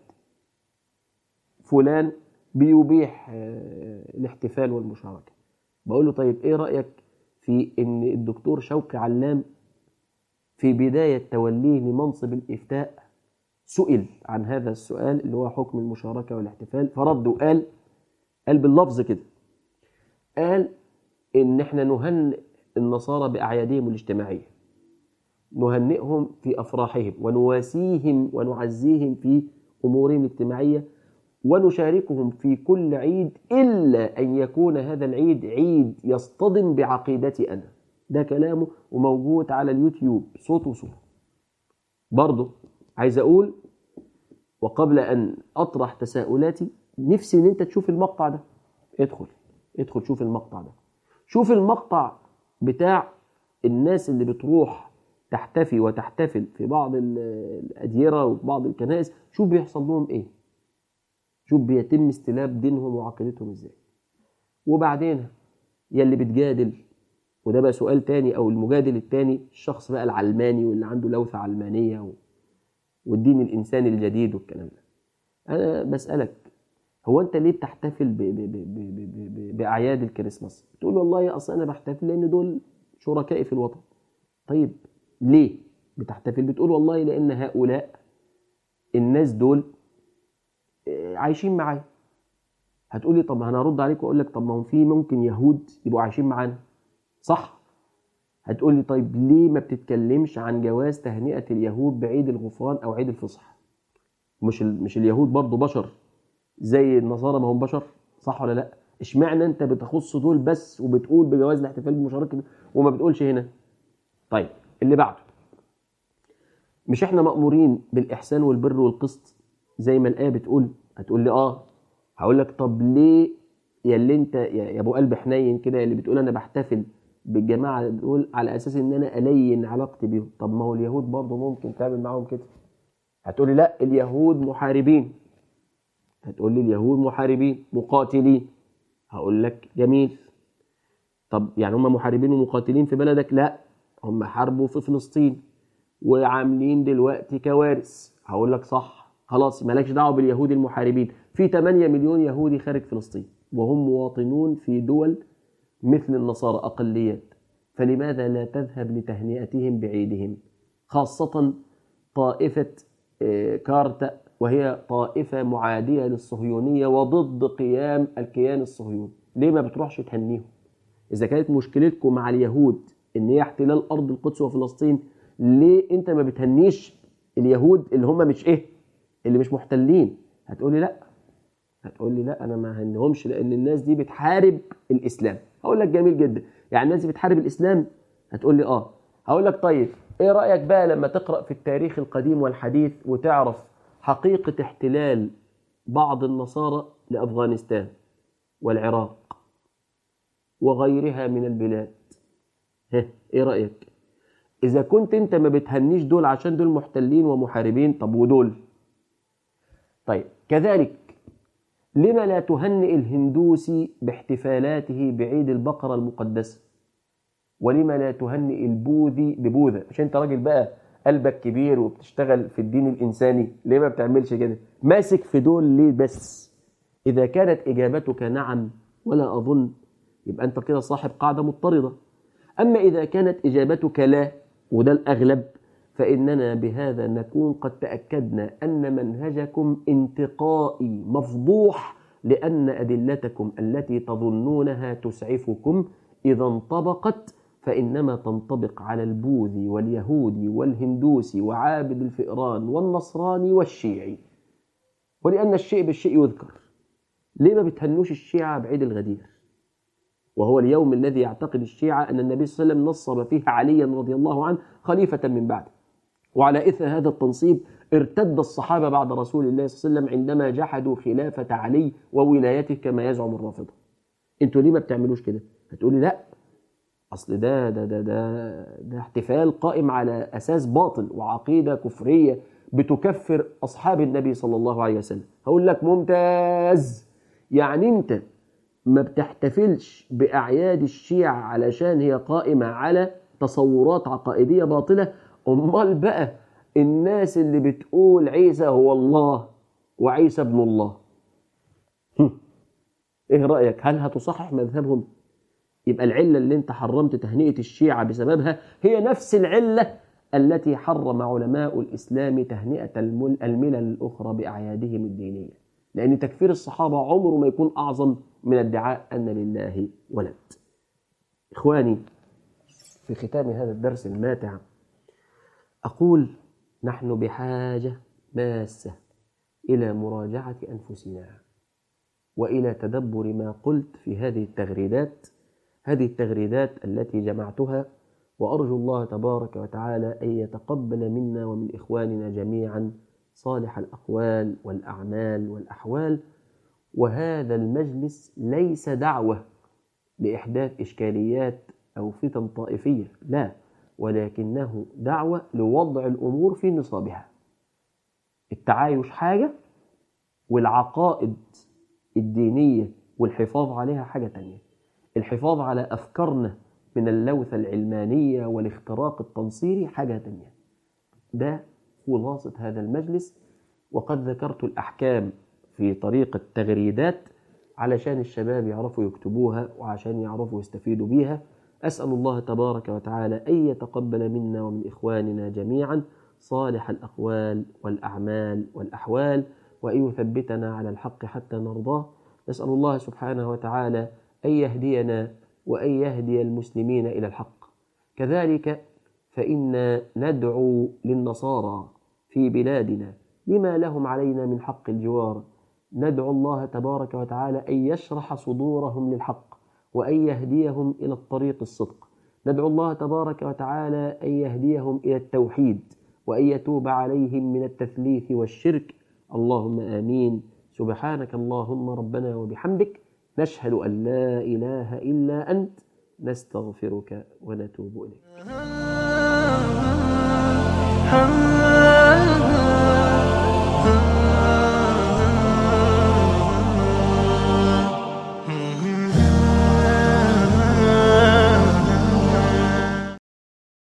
فلان بيبيح الاحتفال والمشاركة بقول له طيب إيه رأيك في إن الدكتور شوقي علام في بداية توليه لمنصب الإفتاء سئل عن هذا السؤال اللي هو حكم المشاركة والاحتفال فرد وقال قال باللفظ كده قال إن إحنا نهنئ النصارى بأعيادهم الاجتماعية نهنئهم في أفراحهم ونواسيهم ونعزيهم في أمورهم الاجتماعية ونشاركهم في كل عيد إلا أن يكون هذا العيد عيد يصطدم بعقيدتي أنا ده كلامه وموجود على اليوتيوب صوت وصورة برضه عايز أقول وقبل أن أطرح تساؤلاتي نفسي أن أنت تشوف المقطع ده ادخل ادخل شوف المقطع ده شوف المقطع بتاع الناس اللي بتروح تحتفي وتحتفل في بعض الأديرة وفي بعض الكنائس شوف بيحصل لهم إيه شوف بيتم استلاب دينهم وعقيدتهم إزاي وبعدين يلي بتجادل وده بقى سؤال تاني أو المجادل التاني الشخص بقى العلماني واللي عنده لوثة علمانية و... والدين الإنساني الجديد والكلام ده أنا بسألك هو أنت ليه بتحتفل ب... ب... ب... ب... ب... ب... بأعياد الكريسماس؟ تقول والله أصل أنا بحتفل لأن دول شركائي في الوطن طيب ليه بتحتفل بتقول والله لان هؤلاء الناس دول آه، عايشين معايا هتقولي طب انا هرد عليك واقول لك طب ما هو في ممكن يهود يبقوا عايشين معانا صح هتقولي طيب ليه ما بتتكلمش عن جواز تهنئه اليهود بعيد الغفران او عيد الفصح مش ال... مش اليهود برضه بشر زي النصارى ما هم بشر صح ولا لا اشمعنى انت بتخص دول بس وبتقول بجواز الاحتفال بمشاركه وما بتقولش هنا طيب اللي بعده مش احنا مأمورين بالإحسان والبر والقسط زي ما الآية بتقول هتقول لي اه هقول لك طب ليه يا اللي انت يا يا ابو قلب حنين كده اللي بتقول انا بحتفل بالجماعه دول على اساس ان انا الين علاقتي بيهم طب ما هو اليهود برضه ممكن تعمل معاهم كده هتقول لي لا اليهود محاربين هتقول لي اليهود محاربين مقاتلين هقول لك جميل طب يعني هم محاربين ومقاتلين في بلدك لا هم حاربوا في فلسطين وعاملين دلوقتي كوارث هقول لك صح خلاص مالكش دعوه باليهود المحاربين في 8 مليون يهودي خارج فلسطين وهم مواطنون في دول مثل النصارى اقليات فلماذا لا تذهب لتهنئتهم بعيدهم خاصه طائفه آه، كارتا وهي طائفه معاديه للصهيونيه وضد قيام الكيان الصهيوني ليه ما بتروحش تهنيهم اذا كانت مشكلتكم مع اليهود ان هي احتلال ارض القدس وفلسطين ليه انت ما بتهنيش اليهود اللي هم مش ايه اللي مش محتلين هتقولي لا هتقولي لا انا ما هنهمش لان الناس دي بتحارب الاسلام هقول لك جميل جدا يعني الناس دي بتحارب الاسلام هتقولي اه هقول لك طيب ايه رايك بقى لما تقرا في التاريخ القديم والحديث وتعرف حقيقه احتلال بعض النصارى لافغانستان والعراق وغيرها من البلاد ها ايه رايك اذا كنت انت ما بتهنيش دول عشان دول محتلين ومحاربين طب ودول طيب كذلك لما لا تهنئ الهندوسي باحتفالاته بعيد البقرة المقدسة ولما لا تهنئ البوذي ببوذا مش انت راجل بقى قلبك كبير وبتشتغل في الدين الإنساني ليه ما بتعملش كده ماسك في دول ليه بس إذا كانت إجابتك نعم ولا أظن يبقى أنت كده صاحب قاعدة مضطردة أما إذا كانت إجابتك لا وده الأغلب فإننا بهذا نكون قد تأكدنا أن منهجكم انتقائي مفضوح لأن أدلتكم التي تظنونها تسعفكم إذا انطبقت فإنما تنطبق على البوذي واليهودي والهندوسي وعابد الفئران والنصراني والشيعي ولأن الشيء بالشيء يذكر ليه ما بتهنوش الشيعة بعيد الغدير وهو اليوم الذي يعتقد الشيعة أن النبي صلى الله عليه وسلم نصب فيه عليا رضي الله عنه خليفة من بعده وعلى إثر هذا التنصيب ارتد الصحابة بعد رسول الله صلى الله عليه وسلم عندما جحدوا خلافة علي وولايته كما يزعم الرافضة انتوا ليه ما بتعملوش كده هتقولي لا اصل ده ده ده ده, ده احتفال قائم على اساس باطل وعقيده كفريه بتكفر اصحاب النبي صلى الله عليه وسلم هقول لك ممتاز يعني انت ما بتحتفلش باعياد الشيعة علشان هي قائمه على تصورات عقائديه باطله امال بقى الناس اللي بتقول عيسى هو الله وعيسى ابن الله هم. ايه رايك هل هتصحح مذهبهم يبقى العله اللي انت حرمت تهنئه الشيعه بسببها هي نفس العله التي حرم علماء الاسلام تهنئه المل- الملل الاخرى باعيادهم الدينيه لان تكفير الصحابه عمره ما يكون اعظم من ادعاء ان لله ولد اخواني في ختام هذا الدرس الماتع اقول نحن بحاجه ماسه الى مراجعه انفسنا والى تدبر ما قلت في هذه التغريدات هذه التغريدات التي جمعتها وارجو الله تبارك وتعالى ان يتقبل منا ومن اخواننا جميعا صالح الاقوال والاعمال والاحوال وهذا المجلس ليس دعوه لاحداث اشكاليات او فتن طائفيه لا ولكنه دعوه لوضع الامور في نصابها التعايش حاجه والعقائد الدينيه والحفاظ عليها حاجه تانيه الحفاظ على أفكارنا من اللوثة العلمانية والاختراق التنصيري حاجة تانية ده خلاصة هذا المجلس وقد ذكرت الأحكام في طريقة تغريدات علشان الشباب يعرفوا يكتبوها وعشان يعرفوا يستفيدوا بيها أسأل الله تبارك وتعالى أن يتقبل منا ومن إخواننا جميعا صالح الأقوال والأعمال والأحوال وأن يثبتنا على الحق حتى نرضاه نسأل الله سبحانه وتعالى أن يهدينا وأن يهدي المسلمين إلى الحق كذلك فإنا ندعو للنصارى في بلادنا لما لهم علينا من حق الجوار ندعو الله تبارك وتعالى أن يشرح صدورهم للحق وأن يهديهم إلى الطريق الصدق ندعو الله تبارك وتعالى أن يهديهم إلى التوحيد وأن يتوب عليهم من التثليث والشرك اللهم آمين سبحانك اللهم ربنا وبحمدك نشهد أن لا إله إلا أنت نستغفرك ونتوب إليك